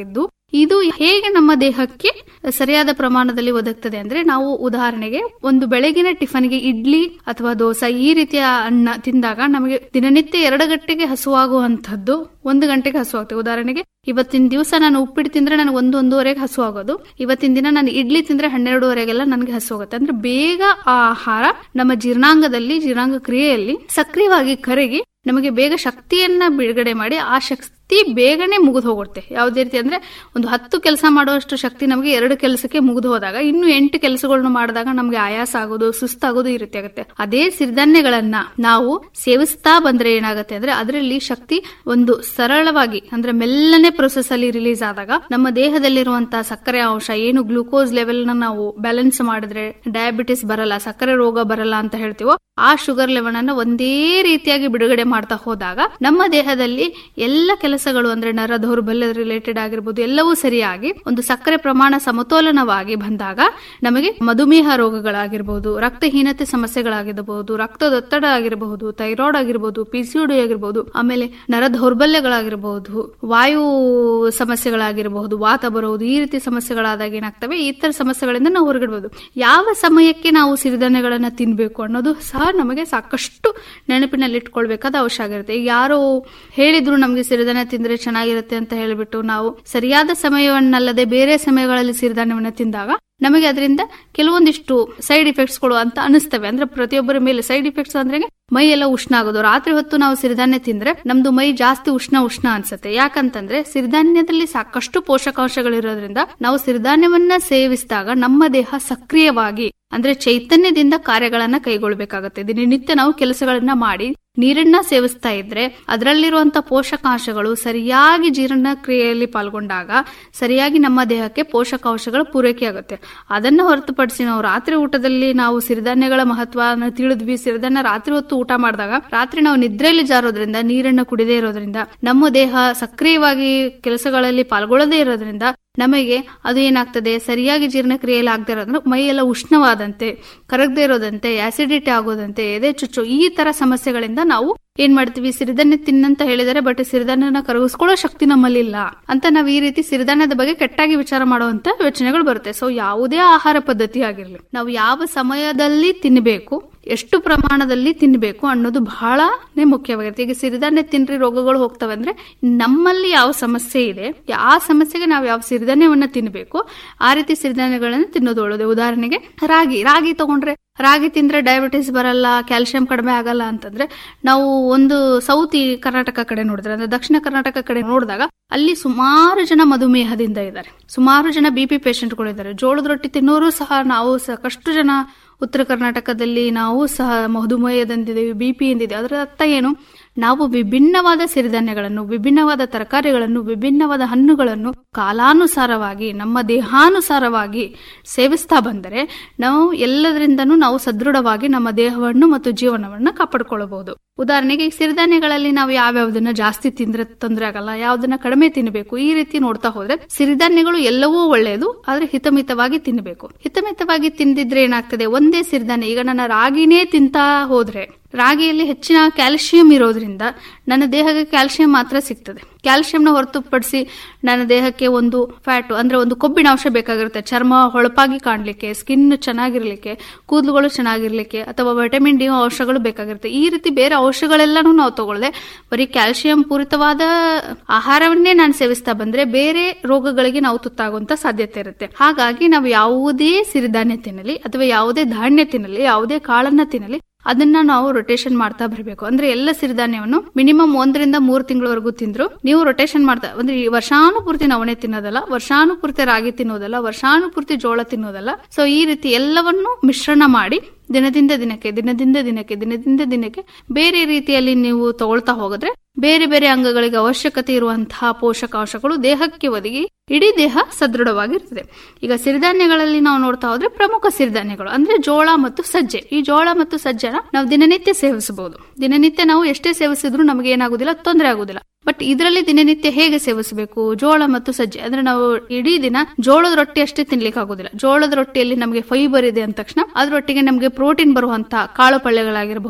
ಇದು ಹೇಗೆ ನಮ್ಮ ದೇಹಕ್ಕೆ ಸರಿಯಾದ ಪ್ರಮಾಣದಲ್ಲಿ ಒದಗ್ತದೆ ಅಂದ್ರೆ ನಾವು ಉದಾಹರಣೆಗೆ ಒಂದು ಬೆಳಗಿನ ಟಿಫನ್ಗೆ ಇಡ್ಲಿ ಅಥವಾ ದೋಸೆ ಈ ರೀತಿಯ ಅನ್ನ ತಿಂದಾಗ ನಮಗೆ ದಿನನಿತ್ಯ ಎರಡು ಗಂಟೆಗೆ ಹಸುವಾಗುವಂತದ್ದು ಒಂದು ಗಂಟೆಗೆ ಹಸುವಾಗ್ತದೆ ಉದಾಹರಣೆಗೆ ಇವತ್ತಿನ ದಿವಸ ನಾನು ಉಪ್ಪಿಟ್ಟು ತಿಂದ್ರೆ ನನಗೆ ಒಂದು ಒಂದೂವರೆಗೆ ಹಸು ಆಗೋದು ಇವತ್ತಿನ ದಿನ ನಾನು ಇಡ್ಲಿ ತಿಂದ್ರೆ ಹನ್ನೆರಡುವರೆಗೆಲ್ಲ ನನಗೆ ಹಸು ಆಗುತ್ತೆ ಅಂದ್ರೆ ಬೇಗ ಆ ಆಹಾರ ನಮ್ಮ ಜೀರ್ಣಾಂಗದಲ್ಲಿ ಜೀರ್ಣಾಂಗ ಕ್ರಿಯೆಯಲ್ಲಿ ಸಕ್ರಿಯವಾಗಿ ಕರಗಿ ನಮಗೆ ಬೇಗ ಶಕ್ತಿಯನ್ನ ಬಿಡುಗಡೆ ಮಾಡಿ ಆ ಶಕ್ತಿ ಬೇಗನೆ ಮುಗಿದು ಹೋಗುತ್ತೆ ಯಾವುದೇ ರೀತಿ ಅಂದ್ರೆ ಒಂದು ಹತ್ತು ಕೆಲಸ ಮಾಡುವಷ್ಟು ಶಕ್ತಿ ನಮಗೆ ಎರಡು ಕೆಲಸಕ್ಕೆ ಮುಗಿದು ಹೋದಾಗ ಇನ್ನು ಎಂಟು ಕೆಲಸಗಳನ್ನು ಮಾಡಿದಾಗ ನಮಗೆ ಆಯಾಸ ಆಗೋದು ಸುಸ್ತಾಗೋದು ಈ ರೀತಿ ಆಗುತ್ತೆ ಅದೇ ಸಿರಿಧಾನ್ಯಗಳನ್ನ ನಾವು ಸೇವಿಸ್ತಾ ಬಂದ್ರೆ ಏನಾಗುತ್ತೆ ಅಂದ್ರೆ ಅದರಲ್ಲಿ ಶಕ್ತಿ ಒಂದು ಸರಳವಾಗಿ ಅಂದ್ರೆ ಮೆಲ್ಲನೆ ಪ್ರೊಸೆಸ್ ಅಲ್ಲಿ ರಿಲೀಸ್ ಆದಾಗ ನಮ್ಮ ದೇಹದಲ್ಲಿರುವಂತಹ ಸಕ್ಕರೆ ಅಂಶ ಏನು ಗ್ಲೂಕೋಸ್ ಲೆವೆಲ್ ನ ನಾವು ಬ್ಯಾಲೆನ್ಸ್ ಮಾಡಿದ್ರೆ ಡಯಾಬಿಟಿಸ್ ಬರಲ್ಲ ಸಕ್ಕರೆ ರೋಗ ಬರಲ್ಲ ಅಂತ ಹೇಳ್ತೀವೋ ಆ ಶುಗರ್ ಲೆವೆಲ್ ಅನ್ನ ಒಂದೇ ರೀತಿಯಾಗಿ ಬಿಡುಗಡೆ ಮಾಡ್ತಾ ಹೋದಾಗ ನಮ್ಮ ದೇಹದಲ್ಲಿ ಎಲ್ಲ ಕೆಲಸಗಳು ಅಂದ್ರೆ ನರ ದೌರ್ಬಲ್ಯ ರಿಲೇಟೆಡ್ ಆಗಿರ್ಬೋದು ಎಲ್ಲವೂ ಸರಿಯಾಗಿ ಒಂದು ಸಕ್ಕರೆ ಪ್ರಮಾಣ ಸಮತೋಲನವಾಗಿ ಬಂದಾಗ ನಮಗೆ ಮಧುಮೇಹ ರೋಗಗಳಾಗಿರ್ಬೋದು ರಕ್ತಹೀನತೆ ಸಮಸ್ಯೆಗಳಾಗಿರಬಹುದು ರಕ್ತದೊತ್ತಡ ಆಗಿರಬಹುದು ಥೈರಾಯ್ಡ್ ಆಗಿರಬಹುದು ಪಿಸಿಒಡಿ ಆಗಿರಬಹುದು ಆಮೇಲೆ ನರ ದೌರ್ಬಲ್ಯಗಳಾಗಿರಬಹುದು ವಾಯು ಸಮಸ್ಯೆಗಳಾಗಿರಬಹುದು ವಾತ ಬರುವುದು ಈ ರೀತಿ ಸಮಸ್ಯೆಗಳಾದಾಗ ಏನಾಗ್ತವೆ ಈ ತರ ಸಮಸ್ಯೆಗಳಿಂದ ನಾವು ಹೊರಗಿಡಬಹುದು ಯಾವ ಸಮಯಕ್ಕೆ ನಾವು ಸಿರಿಧಾನ್ಯಗಳನ್ನ ತಿನ್ಬೇಕು ಅನ್ನೋದು ಸಹ ನಮಗೆ ಸಾಕಷ್ಟು ನೆನಪಿನಲ್ಲಿ ಇಟ್ಕೊಳ್ಬೇಕಾದ ಅವಶ್ಯ ಆಗಿರುತ್ತೆ ಈಗ ಯಾರೋ ಹೇಳಿದ್ರು ನಮಗೆ ಸಿರಿಧಾನ್ಯ ತಿಂದ್ರೆ ಚೆನ್ನಾಗಿರುತ್ತೆ ಅಂತ ಹೇಳಿಬಿಟ್ಟು ನಾವು ಸರಿಯಾದ ಸಮಯವನ್ನಲ್ಲದೆ ಬೇರೆ ಸಮಯಗಳಲ್ಲಿ ಸಿರಿಧಾನ್ಯವನ್ನ ತಿಂದಾಗ ನಮಗೆ ಅದರಿಂದ ಕೆಲವೊಂದಿಷ್ಟು ಸೈಡ್ ಇಫೆಕ್ಟ್ಸ್ಗಳು ಅಂತ ಅನಿಸ್ತವೆ ಅಂದ್ರೆ ಪ್ರತಿಯೊಬ್ಬರ ಮೇಲೆ ಸೈಡ್ ಇಫೆಕ್ಟ್ಸ್ ಅಂದ್ರೆ ಮೈ ಎಲ್ಲ ಉಷ್ಣ ಆಗೋದು ರಾತ್ರಿ ಹೊತ್ತು ನಾವು ಸಿರಿಧಾನ್ಯ ತಿಂದ್ರೆ ನಮ್ದು ಮೈ ಜಾಸ್ತಿ ಉಷ್ಣ ಉಷ್ಣ ಅನ್ಸುತ್ತೆ ಯಾಕಂತಂದ್ರೆ ಸಿರಿಧಾನ್ಯದಲ್ಲಿ ಸಾಕಷ್ಟು ಪೋಷಕಾಂಶಗಳಿರೋದ್ರಿಂದ ನಾವು ಸಿರಿಧಾನ್ಯವನ್ನ ಸೇವಿಸಿದಾಗ ನಮ್ಮ ದೇಹ ಸಕ್ರಿಯವಾಗಿ ಅಂದ್ರೆ ಚೈತನ್ಯದಿಂದ ಕಾರ್ಯಗಳನ್ನ ಕೈಗೊಳ್ಳಬೇಕಾಗುತ್ತೆ ದಿನನಿತ್ಯ ನಾವು ಕೆಲಸಗಳನ್ನ ಮಾಡಿ ನೀರನ್ನ ಸೇವಿಸ್ತಾ ಇದ್ರೆ ಅದರಲ್ಲಿರುವಂತಹ ಪೋಷಕಾಂಶಗಳು ಸರಿಯಾಗಿ ಜೀರ್ಣ ಕ್ರಿಯೆಯಲ್ಲಿ ಪಾಲ್ಗೊಂಡಾಗ ಸರಿಯಾಗಿ ನಮ್ಮ ದೇಹಕ್ಕೆ ಪೋಷಕಾಂಶಗಳು ಪೂರೈಕೆ ಆಗುತ್ತೆ ಅದನ್ನ ಹೊರತುಪಡಿಸಿ ನಾವು ರಾತ್ರಿ ಊಟದಲ್ಲಿ ನಾವು ಸಿರಿಧಾನ್ಯಗಳ ಮಹತ್ವ ತಿಳಿದ್ವಿ ಸಿರಿಧಾನ್ಯ ರಾತ್ರಿ ಹೊತ್ತು ಊಟ ಮಾಡಿದಾಗ ರಾತ್ರಿ ನಾವು ನಿದ್ರೆಯಲ್ಲಿ ಜಾರೋದ್ರಿಂದ ನೀರನ್ನು ಕುಡಿದೇ ಇರೋದ್ರಿಂದ ನಮ್ಮ ದೇಹ ಸಕ್ರಿಯವಾಗಿ ಕೆಲಸಗಳಲ್ಲಿ ಪಾಲ್ಗೊಳ್ಳದೇ ಇರೋದ್ರಿಂದ ನಮಗೆ ಅದು ಏನಾಗ್ತದೆ ಸರಿಯಾಗಿ ಜೀರ್ಣಕ್ರಿಯೆಯಲ್ಲಿ ಆಗದೆ ಇರೋದ್ರಿಂದ ಮೈ ಎಲ್ಲ ಉಷ್ಣವಾದಂತೆ ಕರಗದೆ ಇರೋದಂತೆ ಆಸಿಡಿಟಿ ಆಗೋದಂತೆ ಎದೆ ಚುಚ್ಚು ಈ ತರ ಸಮಸ್ಯೆಗಳಿಂದ ನಾವು ಏನ್ ಮಾಡ್ತೀವಿ ಸಿರಿಧಾನ್ಯ ತಿನ್ನಂತ ಹೇಳಿದರೆ ಬಟ್ ಸಿರಿಧಾನ್ಯನ ಕರಗಿಸ್ಕೊಳ್ಳೋ ಶಕ್ತಿ ನಮ್ಮಲ್ಲಿ ಇಲ್ಲ ಅಂತ ನಾವು ಈ ರೀತಿ ಸಿರಿಧಾನ್ಯದ ಬಗ್ಗೆ ಕೆಟ್ಟಾಗಿ ವಿಚಾರ ಮಾಡುವಂತ ಯೋಚನೆಗಳು ಬರುತ್ತೆ ಸೊ ಯಾವುದೇ ಆಹಾರ ಪದ್ಧತಿ ಆಗಿರ್ಲಿ ನಾವು ಯಾವ ಸಮಯದಲ್ಲಿ ತಿನ್ನಬೇಕು ಎಷ್ಟು ಪ್ರಮಾಣದಲ್ಲಿ ತಿನ್ನಬೇಕು ಅನ್ನೋದು ಬಹಳನೇ ಮುಖ್ಯವಾಗಿರುತ್ತೆ ಈಗ ಸಿರಿಧಾನ್ಯ ತಿನ್ರಿ ರೋಗಗಳು ಹೋಗ್ತವೆ ಅಂದ್ರೆ ನಮ್ಮಲ್ಲಿ ಯಾವ ಸಮಸ್ಯೆ ಇದೆ ಆ ಸಮಸ್ಯೆಗೆ ನಾವು ಯಾವ ಸಿರಿಧಾನ್ಯವನ್ನ ತಿನ್ನಬೇಕು ಆ ರೀತಿ ಸಿರಿಧಾನ್ಯಗಳನ್ನ ತಿನ್ನೋದು ಒಳ್ಳೆಯದು ಉದಾಹರಣೆಗೆ ರಾಗಿ ರಾಗಿ ತಗೊಂಡ್ರೆ ರಾಗಿ ತಿಂದ್ರೆ ಡಯಾಬಿಟಿಸ್ ಬರಲ್ಲ ಕ್ಯಾಲ್ಸಿಯಂ ಕಡಿಮೆ ಆಗಲ್ಲ ಅಂತಂದ್ರೆ ನಾವು ಒಂದು ಸೌತ್ ಈ ಕರ್ನಾಟಕ ಕಡೆ ನೋಡಿದ್ರೆ ಅಂದ್ರೆ ದಕ್ಷಿಣ ಕರ್ನಾಟಕ ಕಡೆ ನೋಡಿದಾಗ ಅಲ್ಲಿ ಸುಮಾರು ಜನ ಮಧುಮೇಹದಿಂದ ಇದ್ದಾರೆ ಸುಮಾರು ಜನ ಬಿ ಪಿ ಪೇಷಂಟ್ಗಳು ಇದ್ದಾರೆ ಜೋಳದ ರೊಟ್ಟಿ ತಿನ್ನೋರು ಸಹ ನಾವು ಸಾಕಷ್ಟು ಜನ ಉತ್ತರ ಕರ್ನಾಟಕದಲ್ಲಿ ನಾವು ಸಹ ಮಧುಮೇಹದಿಂದಿದ್ದೇವೆ ಬಿ ಪಿ ಎಂದಿದೆ ಅದರ ಅರ್ಥ ಏನು ನಾವು ವಿಭಿನ್ನವಾದ ಸಿರಿಧಾನ್ಯಗಳನ್ನು ವಿಭಿನ್ನವಾದ ತರಕಾರಿಗಳನ್ನು ವಿಭಿನ್ನವಾದ ಹಣ್ಣುಗಳನ್ನು ಕಾಲಾನುಸಾರವಾಗಿ ನಮ್ಮ ದೇಹಾನುಸಾರವಾಗಿ ಸೇವಿಸ್ತಾ ಬಂದರೆ ನಾವು ಎಲ್ಲದರಿಂದನೂ ನಾವು ಸದೃಢವಾಗಿ ನಮ್ಮ ದೇಹವನ್ನು ಮತ್ತು ಜೀವನವನ್ನು ಕಾಪಾಡಿಕೊಳ್ಳಬಹುದು ಉದಾಹರಣೆಗೆ ಈ ಸಿರಿಧಾನ್ಯಗಳಲ್ಲಿ ನಾವು ಯಾವ್ಯಾವ್ದನ್ನ ಜಾಸ್ತಿ ತಿಂದ್ರೆ ತೊಂದರೆ ಆಗಲ್ಲ ಯಾವ್ದನ್ನ ಕಡಿಮೆ ತಿನ್ನಬೇಕು ಈ ರೀತಿ ನೋಡ್ತಾ ಹೋದ್ರೆ ಸಿರಿಧಾನ್ಯಗಳು ಎಲ್ಲವೂ ಒಳ್ಳೆಯದು ಆದ್ರೆ ಹಿತಮಿತವಾಗಿ ತಿನ್ನಬೇಕು ಹಿತಮಿತವಾಗಿ ತಿಂದಿದ್ರೆ ಏನಾಗ್ತದೆ ಒಂದೇ ಸಿರಿಧಾನ್ಯ ಈಗ ನನ್ನ ರಾಗಿನೇ ತಿಂತಾ ಹೋದ್ರೆ ರಾಗಿಯಲ್ಲಿ ಹೆಚ್ಚಿನ ಕ್ಯಾಲ್ಸಿಯಂ ಇರೋದ್ರಿಂದ ನನ್ನ ದೇಹಕ್ಕೆ ಕ್ಯಾಲ್ಸಿಯಂ ಮಾತ್ರ ಸಿಗ್ತದೆ ಕ್ಯಾಲ್ಸಿಯಂನ ಹೊರತುಪಡಿಸಿ ನನ್ನ ದೇಹಕ್ಕೆ ಒಂದು ಫ್ಯಾಟ್ ಅಂದ್ರೆ ಒಂದು ಕೊಬ್ಬಿನ ಅಂಶ ಬೇಕಾಗಿರುತ್ತೆ ಚರ್ಮ ಹೊಳಪಾಗಿ ಕಾಣಲಿಕ್ಕೆ ಸ್ಕಿನ್ ಚೆನ್ನಾಗಿರ್ಲಿಕ್ಕೆ ಕೂದಲುಗಳು ಚೆನ್ನಾಗಿರ್ಲಿಕ್ಕೆ ಅಥವಾ ವಿಟಮಿನ್ ಡಿ ಅಂಶಗಳು ಬೇಕಾಗಿರುತ್ತೆ ಈ ರೀತಿ ಬೇರೆ ಅಂಶಗಳೆಲ್ಲಾನು ನಾವು ತಗೊಳ್ಳದೆ ಬರೀ ಕ್ಯಾಲ್ಸಿಯಂ ಪೂರಿತವಾದ ಆಹಾರವನ್ನೇ ನಾನು ಸೇವಿಸ್ತಾ ಬಂದ್ರೆ ಬೇರೆ ರೋಗಗಳಿಗೆ ನಾವು ತುತ್ತಾಗುವಂತ ಸಾಧ್ಯತೆ ಇರುತ್ತೆ ಹಾಗಾಗಿ ನಾವು ಯಾವುದೇ ಸಿರಿಧಾನ್ಯ ತಿನ್ನಲಿ ಅಥವಾ ಯಾವುದೇ ಧಾನ್ಯ ತಿನ್ನಲಿ ಯಾವುದೇ ಕಾಳನ್ನ ತಿನ್ನಲಿ ಅದನ್ನ ನಾವು ರೊಟೇಷನ್ ಮಾಡ್ತಾ ಬರಬೇಕು ಅಂದ್ರೆ ಎಲ್ಲ ಸಿರಿಧಾನ್ಯವನ್ನು ಮಿನಿಮಮ್ ಒಂದರಿಂದ ಮೂರು ತಿಂಗಳವರೆಗೂ ತಿಂದ್ರು ನೀವು ರೊಟೇಷನ್ ಮಾಡ್ತಾ ಅಂದ್ರೆ ಈ ವರ್ಷಾನುಪೂರ್ತಿ ನವಣೆ ತಿನ್ನೋದಲ್ಲ ವರ್ಷಾನುಪೂರ್ತಿ ರಾಗಿ ತಿನ್ನೋದಲ್ಲ ವರ್ಷಾನುಪೂರ್ತಿ ಜೋಳ ತಿನ್ನೋದಲ್ಲ ಸೊ ಈ ರೀತಿ ಎಲ್ಲವನ್ನು ಮಿಶ್ರಣ ಮಾಡಿ ದಿನದಿಂದ ದಿನಕ್ಕೆ ದಿನದಿಂದ ದಿನಕ್ಕೆ ದಿನದಿಂದ ದಿನಕ್ಕೆ ಬೇರೆ ರೀತಿಯಲ್ಲಿ ನೀವು ತಗೊಳ್ತಾ ಹೋಗಿದ್ರೆ ಬೇರೆ ಬೇರೆ ಅಂಗಗಳಿಗೆ ಅವಶ್ಯಕತೆ ಇರುವಂತಹ ಪೋಷಕಾಂಶಗಳು ದೇಹಕ್ಕೆ ಒದಗಿ ಇಡೀ ದೇಹ ಸದೃಢವಾಗಿರ್ತದೆ ಈಗ ಸಿರಿಧಾನ್ಯಗಳಲ್ಲಿ ನಾವು ನೋಡ್ತಾ ಹೋದ್ರೆ ಪ್ರಮುಖ ಸಿರಿಧಾನ್ಯಗಳು ಅಂದ್ರೆ ಜೋಳ ಮತ್ತು ಸಜ್ಜೆ ಈ ಜೋಳ ಮತ್ತು ಸಜ್ಜೆನ ನಾವು ದಿನನಿತ್ಯ ಸೇವಿಸಬಹುದು ದಿನನಿತ್ಯ ನಾವು ಎಷ್ಟೇ ಸೇವಿಸಿದ್ರು ನಮಗೆ ಏನಾಗುದಿಲ್ಲ ತೊಂದರೆ ಆಗುದಿಲ್ಲ ಬಟ್ ಇದರಲ್ಲಿ ದಿನನಿತ್ಯ ಹೇಗೆ ಸೇವಿಸಬೇಕು ಜೋಳ ಮತ್ತು ಸಜ್ಜೆ ಅಂದ್ರೆ ನಾವು ಇಡೀ ದಿನ ಜೋಳದ ರೊಟ್ಟಿ ಅಷ್ಟೇ ತಿನ್ಲಿಕ್ಕೆ ಆಗುದಿಲ್ಲ ಜೋಳದ ರೊಟ್ಟಿಯಲ್ಲಿ ನಮಗೆ ಫೈಬರ್ ಇದೆ ಅಂದ ತಕ್ಷಣ ಅದ್ರೊಟ್ಟಿಗೆ ನಮಗೆ ಪ್ರೋಟೀನ್ ಬರುವಂತಹ ಕಾಳು ಪಳ್ಳೆಗಳಾಗಿರಬಹುದು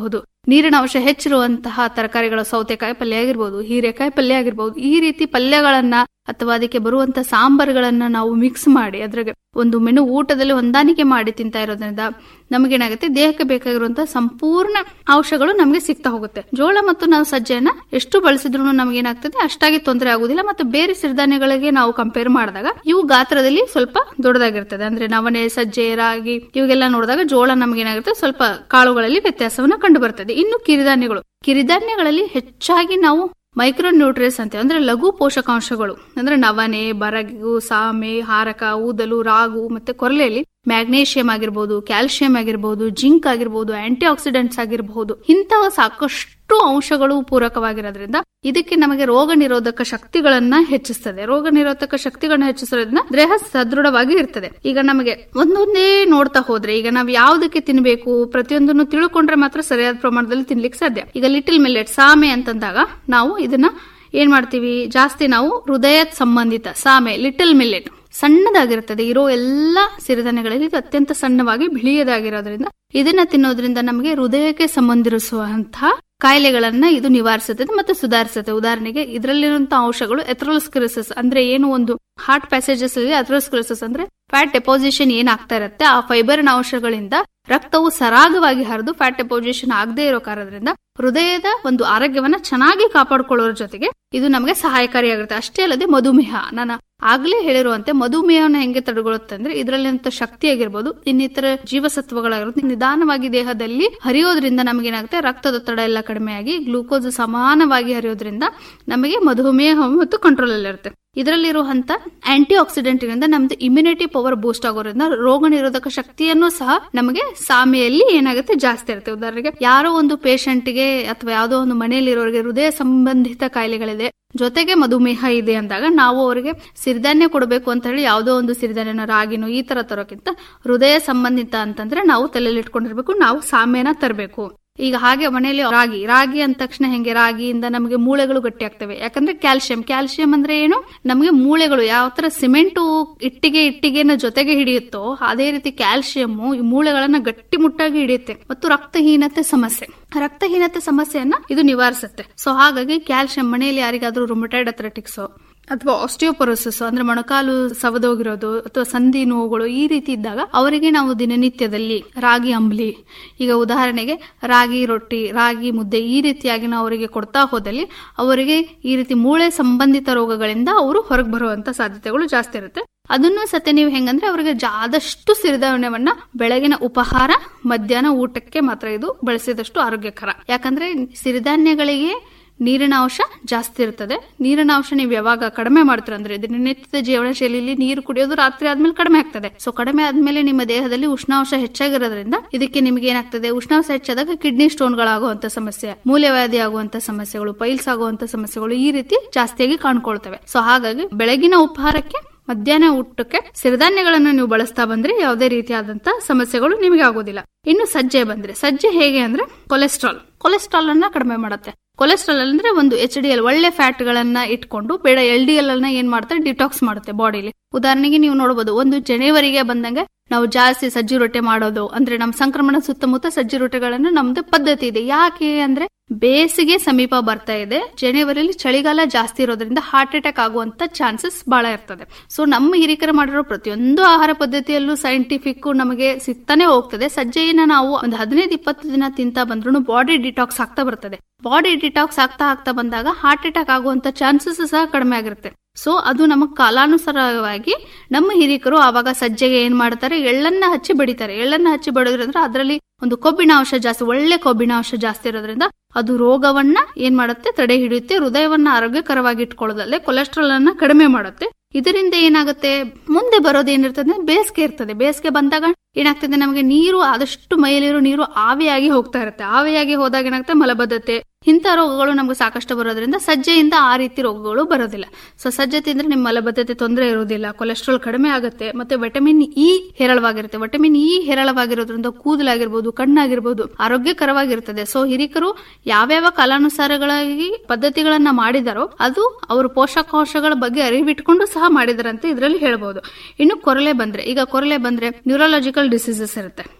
ನೀರಿನ ಅಂಶ ಹೆಚ್ಚಿರುವಂತಹ ತರಕಾರಿಗಳು ಸೌತೆಕಾಯಿ ಪಲ್ಯ ಆಗಿರ್ಬೋದು ಹೀರೆಕಾಯಿ ಪಲ್ಯ ಆಗಿರ್ಬೋದು ಈ ರೀತಿ ಪಲ್ಯಗಳನ್ನ ಅಥವಾ ಅದಕ್ಕೆ ಬರುವಂತ ಸಾಂಬಾರುಗಳನ್ನ ನಾವು ಮಿಕ್ಸ್ ಮಾಡಿ ಅದ್ರಾಗೆ ಒಂದು ಮೆನು ಊಟದಲ್ಲಿ ಹೊಂದಾಣಿಕೆ ಮಾಡಿ ತಿಂತಾ ಇರೋದ್ರಿಂದ ನಮಗೇನಾಗುತ್ತೆ ದೇಹಕ್ಕೆ ಬೇಕಾಗಿರುವಂತಹ ಸಂಪೂರ್ಣ ಅಂಶಗಳು ನಮಗೆ ಸಿಗ್ತಾ ಹೋಗುತ್ತೆ ಜೋಳ ಮತ್ತು ನಾವು ಸಜ್ಜೆಯನ್ನ ಎಷ್ಟು ಬಳಸಿದ್ರು ನಮಗೇನಾಗ್ತದೆ ಅಷ್ಟಾಗಿ ತೊಂದರೆ ಆಗುದಿಲ್ಲ ಮತ್ತು ಬೇರೆ ಸಿರಿಧಾನ್ಯಗಳಿಗೆ ನಾವು ಕಂಪೇರ್ ಮಾಡಿದಾಗ ಇವು ಗಾತ್ರದಲ್ಲಿ ಸ್ವಲ್ಪ ದೊಡ್ಡದಾಗಿರ್ತದೆ ಅಂದ್ರೆ ನವಣೆ ಸಜ್ಜೆ ರಾಗಿ ಇವಾಗೆಲ್ಲ ನೋಡಿದಾಗ ಜೋಳ ನಮಗೇನಾಗುತ್ತೆ ಸ್ವಲ್ಪ ಕಾಳುಗಳಲ್ಲಿ ವ್ಯತ್ಯಾಸವನ್ನ ಕಂಡು ಬರ್ತದೆ ಇನ್ನು ಕಿರಿಧಾನ್ಯಗಳು ಕಿರಿಧಾನ್ಯಗಳಲ್ಲಿ ಹೆಚ್ಚಾಗಿ ನಾವು ಮೈಕ್ರೋ ನ್ಯೂಟ್ರಿಯಸ್ ಅಂತ ಅಂದ್ರೆ ಲಘು ಪೋಷಕಾಂಶಗಳು ಅಂದ್ರೆ ನವಣೆ ಬರಗು ಸಾಮೆ ಹಾರಕ ಊದಲು ರಾಗು ಮತ್ತೆ ಕೊರಲೆಯಲ್ಲಿ ಮ್ಯಾಗ್ನೇಷಿಯಂ ಆಗಿರ್ಬೋದು ಕ್ಯಾಲ್ಸಿಯಂ ಆಗಿರ್ಬೋದು ಜಿಂಕ್ ಆಗಿರ್ಬೋದು ಆಂಟಿ ಆಕ್ಸಿಡೆಂಟ್ಸ್ ಆಗಿರಬಹುದು ಇಂತಹ ಸಾಕಷ್ಟು ಅಂಶಗಳು ಪೂರಕವಾಗಿರೋದ್ರಿಂದ ಇದಕ್ಕೆ ನಮಗೆ ರೋಗ ನಿರೋಧಕ ಶಕ್ತಿಗಳನ್ನ ಹೆಚ್ಚಿಸ್ತದೆ ರೋಗ ನಿರೋಧಕ ಶಕ್ತಿಗಳನ್ನ ಹೆಚ್ಚಿಸೋದ್ರಿಂದ ದೇಹ ಸದೃಢವಾಗಿ ಇರ್ತದೆ ಈಗ ನಮಗೆ ಒಂದೊಂದೇ ನೋಡ್ತಾ ಹೋದ್ರೆ ಈಗ ನಾವು ಯಾವ್ದಕ್ಕೆ ತಿನ್ಬೇಕು ಪ್ರತಿಯೊಂದನ್ನು ತಿಳ್ಕೊಂಡ್ರೆ ಮಾತ್ರ ಸರಿಯಾದ ಪ್ರಮಾಣದಲ್ಲಿ ತಿನ್ಲಿಕ್ಕೆ ಸಾಧ್ಯ ಈಗ ಲಿಟಿಲ್ ಮಿಲ್ಲೆಟ್ ಸಾಮೆ ಅಂತಂದಾಗ ನಾವು ಇದನ್ನ ಏನ್ ಮಾಡ್ತೀವಿ ಜಾಸ್ತಿ ನಾವು ಹೃದಯ ಸಂಬಂಧಿತ ಸಾಮೆ ಲಿಟಲ್ ಮಿಲ್ಲೆಟ್ ಸಣ್ಣದಾಗಿರುತ್ತದೆ ಇರೋ ಎಲ್ಲಾ ಸಿರಿಧಾನ್ಯಗಳಲ್ಲಿ ಇದು ಅತ್ಯಂತ ಸಣ್ಣವಾಗಿ ಬಿಳಿಯದಾಗಿರೋದ್ರಿಂದ ಇದನ್ನ ತಿನ್ನೋದ್ರಿಂದ ನಮಗೆ ಹೃದಯಕ್ಕೆ ಸಂಬಂಧಿಸುವಂತಹ ಕಾಯಿಲೆಗಳನ್ನ ಇದು ನಿವಾರಿಸುತ್ತದೆ ಮತ್ತು ಸುಧಾರಿಸುತ್ತೆ ಉದಾಹರಣೆಗೆ ಇದರಲ್ಲಿರುವಂತಹ ಅಂಶಗಳು ಎಥ್ರೋಸ್ಕ್ರಿಸಸ್ ಅಂದ್ರೆ ಏನು ಒಂದು ಹಾರ್ಟ್ ಪ್ಯಾಸೇಜಸ್ ಅಲ್ಲಿ ಅಥ್ರೋಸ್ಕ್ರಿಸಸ್ ಅಂದ್ರೆ ಫ್ಯಾಟ್ ಡೆಪೋಸಿಷನ್ ಏನಾಗ್ತಾ ಇರುತ್ತೆ ಆ ಫೈಬರ್ನ ಅಂಶಗಳಿಂದ ರಕ್ತವು ಸರಾಗವಾಗಿ ಹರಿದು ಫ್ಯಾಟ್ ಡೆಪೋಸಿಷನ್ ಆಗದೆ ಇರೋ ಕಾರಣದಿಂದ ಹೃದಯದ ಒಂದು ಆರೋಗ್ಯವನ್ನ ಚೆನ್ನಾಗಿ ಕಾಪಾಡಿಕೊಳ್ಳೋದ್ರ ಜೊತೆಗೆ ಇದು ನಮಗೆ ಸಹಾಯಕಾರಿಯಾಗಿರುತ್ತೆ ಅಷ್ಟೇ ಅಲ್ಲದೆ ಮಧುಮೇಹ ನಾನು ಆಗ್ಲೇ ಹೇಳಿರುವಂತೆ ಮಧುಮೇಹನ ಹೆಂಗೆ ತಡೆಗೊಳ್ಳುತ್ತೆ ಅಂದ್ರೆ ಇದರಲ್ಲಿಂತ ಶಕ್ತಿ ಆಗಿರ್ಬೋದು ಇನ್ನಿತರ ಜೀವಸತ್ವಗಳಾಗಿರುತ್ತೆ ನಿಧಾನವಾಗಿ ದೇಹದಲ್ಲಿ ಹರಿಯೋದ್ರಿಂದ ನಮಗೇನಾಗುತ್ತೆ ರಕ್ತದೊತ್ತಡ ಎಲ್ಲ ಕಡಿಮೆಯಾಗಿ ಗ್ಲೂಕೋಸ್ ಸಮಾನವಾಗಿ ಹರಿಯೋದ್ರಿಂದ ನಮಗೆ ಮಧುಮೇಹ ಮತ್ತು ಕಂಟ್ರೋಲ್ ಅಲ್ಲಿ ಇರುತ್ತೆ ಇದರಲ್ಲಿರುವಂತ ಆಂಟಿ ಆಕ್ಸಿಡೆಂಟ್ ಇಂದ ನಮ್ದು ಇಮ್ಯುನಿಟಿ ಪವರ್ ಬೂಸ್ಟ್ ಆಗೋದ್ರಿಂದ ರೋಗ ನಿರೋಧಕ ಶಕ್ತಿಯನ್ನು ಸಹ ನಮಗೆ ಸಾಮೆಯಲ್ಲಿ ಏನಾಗುತ್ತೆ ಜಾಸ್ತಿ ಇರುತ್ತೆ ಉದಾಹರಣೆಗೆ ಯಾರೋ ಒಂದು ಪೇಷಂಟ್ಗೆ ಅಥವಾ ಯಾವುದೋ ಒಂದು ಮನೆಯಲ್ಲಿರೋರಿಗೆ ಹೃದಯ ಸಂಬಂಧಿತ ಕಾಯಿಲೆಗಳಿದೆ ಜೊತೆಗೆ ಮಧುಮೇಹ ಇದೆ ಅಂದಾಗ ನಾವು ಅವರಿಗೆ ಸಿರಿಧಾನ್ಯ ಕೊಡಬೇಕು ಅಂತ ಹೇಳಿ ಯಾವುದೋ ಒಂದು ಸಿರಿಧಾನ್ಯನ ರಾಗಿನೋ ಈ ತರ ತರೋಕ್ಕಿಂತ ಹೃದಯ ಸಂಬಂಧಿತ ಅಂತಂದ್ರೆ ನಾವು ತಲೆಯಲ್ಲಿ ಇಟ್ಕೊಂಡಿರ್ಬೇಕು ನಾವು ಸಾಮ್ಯನ ತರಬೇಕು ಈಗ ಹಾಗೆ ಮನೆಯಲ್ಲಿ ರಾಗಿ ರಾಗಿ ಅಂದ ತಕ್ಷಣ ಹೆಂಗೆ ರಾಗಿಯಿಂದ ನಮಗೆ ಮೂಳೆಗಳು ಗಟ್ಟಿ ಆಗ್ತವೆ ಯಾಕಂದ್ರೆ ಕ್ಯಾಲ್ಸಿಯಂ ಕ್ಯಾಲ್ಸಿಯಂ ಅಂದ್ರೆ ಏನು ನಮಗೆ ಮೂಳೆಗಳು ಯಾವ ತರ ಸಿಮೆಂಟು ಇಟ್ಟಿಗೆ ಇಟ್ಟಿಗೆನ ಜೊತೆಗೆ ಹಿಡಿಯುತ್ತೋ ಅದೇ ರೀತಿ ಕ್ಯಾಲ್ಸಿಯಂ ಈ ಮೂಳೆಗಳನ್ನ ಗಟ್ಟಿಮುಟ್ಟಾಗಿ ಹಿಡಿಯುತ್ತೆ ಮತ್ತು ರಕ್ತಹೀನತೆ ಸಮಸ್ಯೆ ರಕ್ತಹೀನತೆ ಸಮಸ್ಯೆಯನ್ನ ಇದು ನಿವಾರಿಸುತ್ತೆ ಸೊ ಹಾಗಾಗಿ ಕ್ಯಾಲ್ಸಿಯಂ ಮನೆಯಲ್ಲಿ ಯಾರಿಗಾದ್ರೂ ರುಮಟೈಡ್ ಅಥ್ಲೆಟಿಕ್ಸ್ ಅಥವಾ ಆಸ್ಟಿಯೋಪೊರೋಸಿಸ್ ಅಂದ್ರೆ ಮೊಣಕಾಲು ಸವದೋಗಿರೋದು ಅಥವಾ ಸಂಧಿ ನೋವುಗಳು ಈ ರೀತಿ ಇದ್ದಾಗ ಅವರಿಗೆ ನಾವು ದಿನನಿತ್ಯದಲ್ಲಿ ರಾಗಿ ಅಂಬ್ಲಿ ಈಗ ಉದಾಹರಣೆಗೆ ರಾಗಿ ರೊಟ್ಟಿ ರಾಗಿ ಮುದ್ದೆ ಈ ರೀತಿಯಾಗಿ ನಾವು ಅವರಿಗೆ ಕೊಡ್ತಾ ಹೋದಲ್ಲಿ ಅವರಿಗೆ ಈ ರೀತಿ ಮೂಳೆ ಸಂಬಂಧಿತ ರೋಗಗಳಿಂದ ಅವರು ಹೊರಗೆ ಬರುವಂತ ಸಾಧ್ಯತೆಗಳು ಜಾಸ್ತಿ ಇರುತ್ತೆ ಅದನ್ನು ಸತ್ಯ ನೀವು ಹೆಂಗಂದ್ರೆ ಅವರಿಗೆ ಆದಷ್ಟು ಸಿರಿಧಾನ್ಯವನ್ನ ಬೆಳಗಿನ ಉಪಹಾರ ಮಧ್ಯಾಹ್ನ ಊಟಕ್ಕೆ ಮಾತ್ರ ಇದು ಬಳಸಿದಷ್ಟು ಆರೋಗ್ಯಕರ ಯಾಕಂದ್ರೆ ಸಿರಿಧಾನ್ಯಗಳಿಗೆ ನೀರಿನ ಅಂಶ ಜಾಸ್ತಿ ಇರ್ತದೆ ನೀರಿನ ಅಂಶ ನೀವು ಯಾವಾಗ ಕಡಿಮೆ ಮಾಡ್ತೀರ ಅಂದ್ರೆ ದಿನನಿತ್ಯದ ಜೀವನ ಶೈಲಿಯಲ್ಲಿ ನೀರು ಕುಡಿಯೋದು ರಾತ್ರಿ ಆದ್ಮೇಲೆ ಕಡಿಮೆ ಆಗ್ತದೆ ಸೊ ಕಡಿಮೆ ಆದ್ಮೇಲೆ ನಿಮ್ಮ ದೇಹದಲ್ಲಿ ಉಷ್ಣಾಂಶ ಹೆಚ್ಚಾಗಿರೋದ್ರಿಂದ ಇದಕ್ಕೆ ನಿಮಗೆ ಏನಾಗ್ತದೆ ಉಷ್ಣಾಂಶ ಹೆಚ್ಚಾದಾಗ ಕಿಡ್ನಿ ಸ್ಟೋನ್ಗಳಾಗುವಂತ ಸಮಸ್ಯೆ ಮೂಲೆವ್ಯಾಧಿ ಆಗುವಂತ ಸಮಸ್ಯೆಗಳು ಪೈಲ್ಸ್ ಆಗುವಂತ ಸಮಸ್ಯೆಗಳು ಈ ರೀತಿ ಜಾಸ್ತಿಯಾಗಿ ಕಾಣ್ಕೊಳ್ತವೆ ಸೊ ಹಾಗಾಗಿ ಬೆಳಗಿನ ಉಪಹಾರಕ್ಕೆ ಮಧ್ಯಾಹ್ನ ಊಟಕ್ಕೆ ಸಿರಿಧಾನ್ಯಗಳನ್ನು ನೀವು ಬಳಸ್ತಾ ಬಂದ್ರೆ ಯಾವುದೇ ರೀತಿಯಾದಂತಹ ಸಮಸ್ಯೆಗಳು ನಿಮಗೆ ಆಗೋದಿಲ್ಲ ಇನ್ನು ಸಜ್ಜೆ ಬಂದ್ರೆ ಸಜ್ಜೆ ಹೇಗೆ ಅಂದ್ರೆ ಕೊಲೆಸ್ಟ್ರಾಲ್ ಕೊಲೆಸ್ಟ್ರಾಲ್ ಅನ್ನ ಕಡಿಮೆ ಮಾಡುತ್ತೆ ಕೊಲೆಸ್ಟ್ರಾಲ್ ಅಂದ್ರೆ ಒಂದು ಎಚ್ ಡಿ ಎಲ್ ಒಳ್ಳೆ ಫ್ಯಾಟ್ ಗಳನ್ನ ಇಟ್ಕೊಂಡು ಬೇಡ ಎಲ್ ಡಿ ಎಲ್ ಅನ್ನ ಏನ್ ಮಾಡ್ತಾರೆ ಡಿಟಾಕ್ಸ್ ಮಾಡುತ್ತೆ ಬಾಡಿಲಿ ಉದಾಹರಣೆಗೆ ನೀವು ನೋಡಬಹುದು ಒಂದು ಜನವರಿಗೆ ಬಂದಂಗೆ ನಾವು ಜಾಸ್ತಿ ಸಜ್ಜಿ ರೊಟ್ಟೆ ಮಾಡೋದು ಅಂದ್ರೆ ನಮ್ಮ ಸಂಕ್ರಮಣ ಸುತ್ತಮುತ್ತ ಸಜ್ಜಿ ರೊಟ್ಟೆಗಳನ್ನು ನಮ್ದು ಪದ್ಧತಿ ಇದೆ ಯಾಕೆ ಅಂದ್ರೆ ಬೇಸಿಗೆ ಸಮೀಪ ಬರ್ತಾ ಇದೆ ಜನವರಿಯಲ್ಲಿ ಚಳಿಗಾಲ ಜಾಸ್ತಿ ಇರೋದ್ರಿಂದ ಹಾರ್ಟ್ ಅಟ್ಯಾಕ್ ಆಗುವಂತ ಚಾನ್ಸಸ್ ಬಹಳ ಇರ್ತದೆ ಸೊ ನಮ್ಮ ಹಿರಿಕರು ಮಾಡಿರೋ ಪ್ರತಿಯೊಂದು ಆಹಾರ ಪದ್ಧತಿಯಲ್ಲೂ ಸೈಂಟಿಫಿಕ್ ನಮಗೆ ಸಿಗ್ತಾನೆ ಹೋಗ್ತದೆ ಸಜ್ಜೆಯನ್ನ ನಾವು ಒಂದು ಹದಿನೈದು ಇಪ್ಪತ್ತು ದಿನ ತಿಂತಾ ಬಂದ್ರು ಬಾಡಿ ಡಿಟಾಕ್ಸ್ ಆಗ್ತಾ ಬರ್ತದೆ ಬಾಡಿ ಡಿಟಾಕ್ಸ್ ಆಗ್ತಾ ಆಗ್ತಾ ಬಂದಾಗ ಹಾರ್ಟ್ ಅಟ್ಯಾಕ್ ಆಗುವಂತ ಚಾನ್ಸಸ್ ಸಹ ಕಡಿಮೆ ಆಗಿರುತ್ತೆ ಸೊ ಅದು ನಮಗ್ ಕಾಲಾನುಸಾರವಾಗಿ ನಮ್ಮ ಹಿರಿಕರು ಆವಾಗ ಸಜ್ಜೆಗೆ ಏನ್ ಮಾಡ್ತಾರೆ ಎಳ್ಳನ್ನ ಹಚ್ಚಿ ಬಡಿತಾರೆ ಎಳ್ಳನ್ನ ಹಚ್ಚಿ ಬಡಿದ್ರಂದ್ರೆ ಅದರಲ್ಲಿ ಒಂದು ಕೊಬ್ಬಿನ ಅಂಶ ಜಾಸ್ತಿ ಒಳ್ಳೆ ಕೊಬ್ಬಿನ ಅಂಶ ಜಾಸ್ತಿ ಇರೋದ್ರಿಂದ ಅದು ರೋಗವನ್ನ ಏನ್ ಮಾಡುತ್ತೆ ತಡೆ ಹಿಡಿಯುತ್ತೆ ಹೃದಯವನ್ನ ಆರೋಗ್ಯಕರವಾಗಿ ಇಟ್ಕೊಳ್ಳೋದಲ್ಲೇ ಕೊಲೆಸ್ಟ್ರಾಲ್ ಅನ್ನ ಕಡಿಮೆ ಮಾಡುತ್ತೆ ಇದರಿಂದ ಏನಾಗುತ್ತೆ ಮುಂದೆ ಬರೋದು ಏನಿರ್ತದೆ ಬೇಸಿಗೆ ಇರ್ತದೆ ಬೇಸಿಗೆ ಬಂದಾಗ ಏನಾಗ್ತದೆ ನಮಗೆ ನೀರು ಆದಷ್ಟು ಮೈಯಲ್ಲಿರೋ ನೀರು ಆವಿಯಾಗಿ ಹೋಗ್ತಾ ಇರುತ್ತೆ ಆವಿಯಾಗಿ ಹೋದಾಗ ಏನಾಗುತ್ತೆ ಮಲಬದ್ಧತೆ ಇಂಥ ರೋಗಗಳು ನಮ್ಗೆ ಸಾಕಷ್ಟು ಬರೋದ್ರಿಂದ ಸಜ್ಜೆಯಿಂದ ಆ ರೀತಿ ರೋಗಗಳು ಬರೋದಿಲ್ಲ ಸೊ ಸಜ್ಜೆ ತಿಂದ್ರೆ ನಿಮ್ಮ ಮಲಬದ್ಧತೆ ತೊಂದರೆ ಇರೋದಿಲ್ಲ ಕೊಲೆಸ್ಟ್ರಾಲ್ ಕಡಿಮೆ ಆಗುತ್ತೆ ಮತ್ತೆ ವಿಟಮಿನ್ ಇ ಹೇರಳವಾಗಿರುತ್ತೆ ವಿಟಮಿನ್ ಇ ಹೇರಳವಾಗಿರೋದ್ರಿಂದ ಕೂದಲಾಗಿರ್ಬೋದು ಕಣ್ಣಾಗಿರ್ಬೋದು ಆರೋಗ್ಯಕರವಾಗಿರ್ತದೆ ಸೊ ಹಿರಿಕರು ಯಾವ್ಯಾವ ಕಾಲಾನುಸಾರಗಳಾಗಿ ಪದ್ಧತಿಗಳನ್ನ ಮಾಡಿದಾರೋ ಅದು ಅವರು ಪೋಷಕಾಂಶಗಳ ಬಗ್ಗೆ ಅರಿವಿಟ್ಕೊಂಡು ಸಹ ಮಾಡಿದಾರಂತೆ ಇದರಲ್ಲಿ ಹೇಳ್ಬೋದು ಇನ್ನು ಕೊರಲೆ ಬಂದ್ರೆ ಈಗ ಕೊರಲೆ ಬಂದ್ರೆ ನ್ಯೂರಾಲಜಿಕಲ್ ಡಿಸೀಸಸ್ ಇರುತ್ತೆ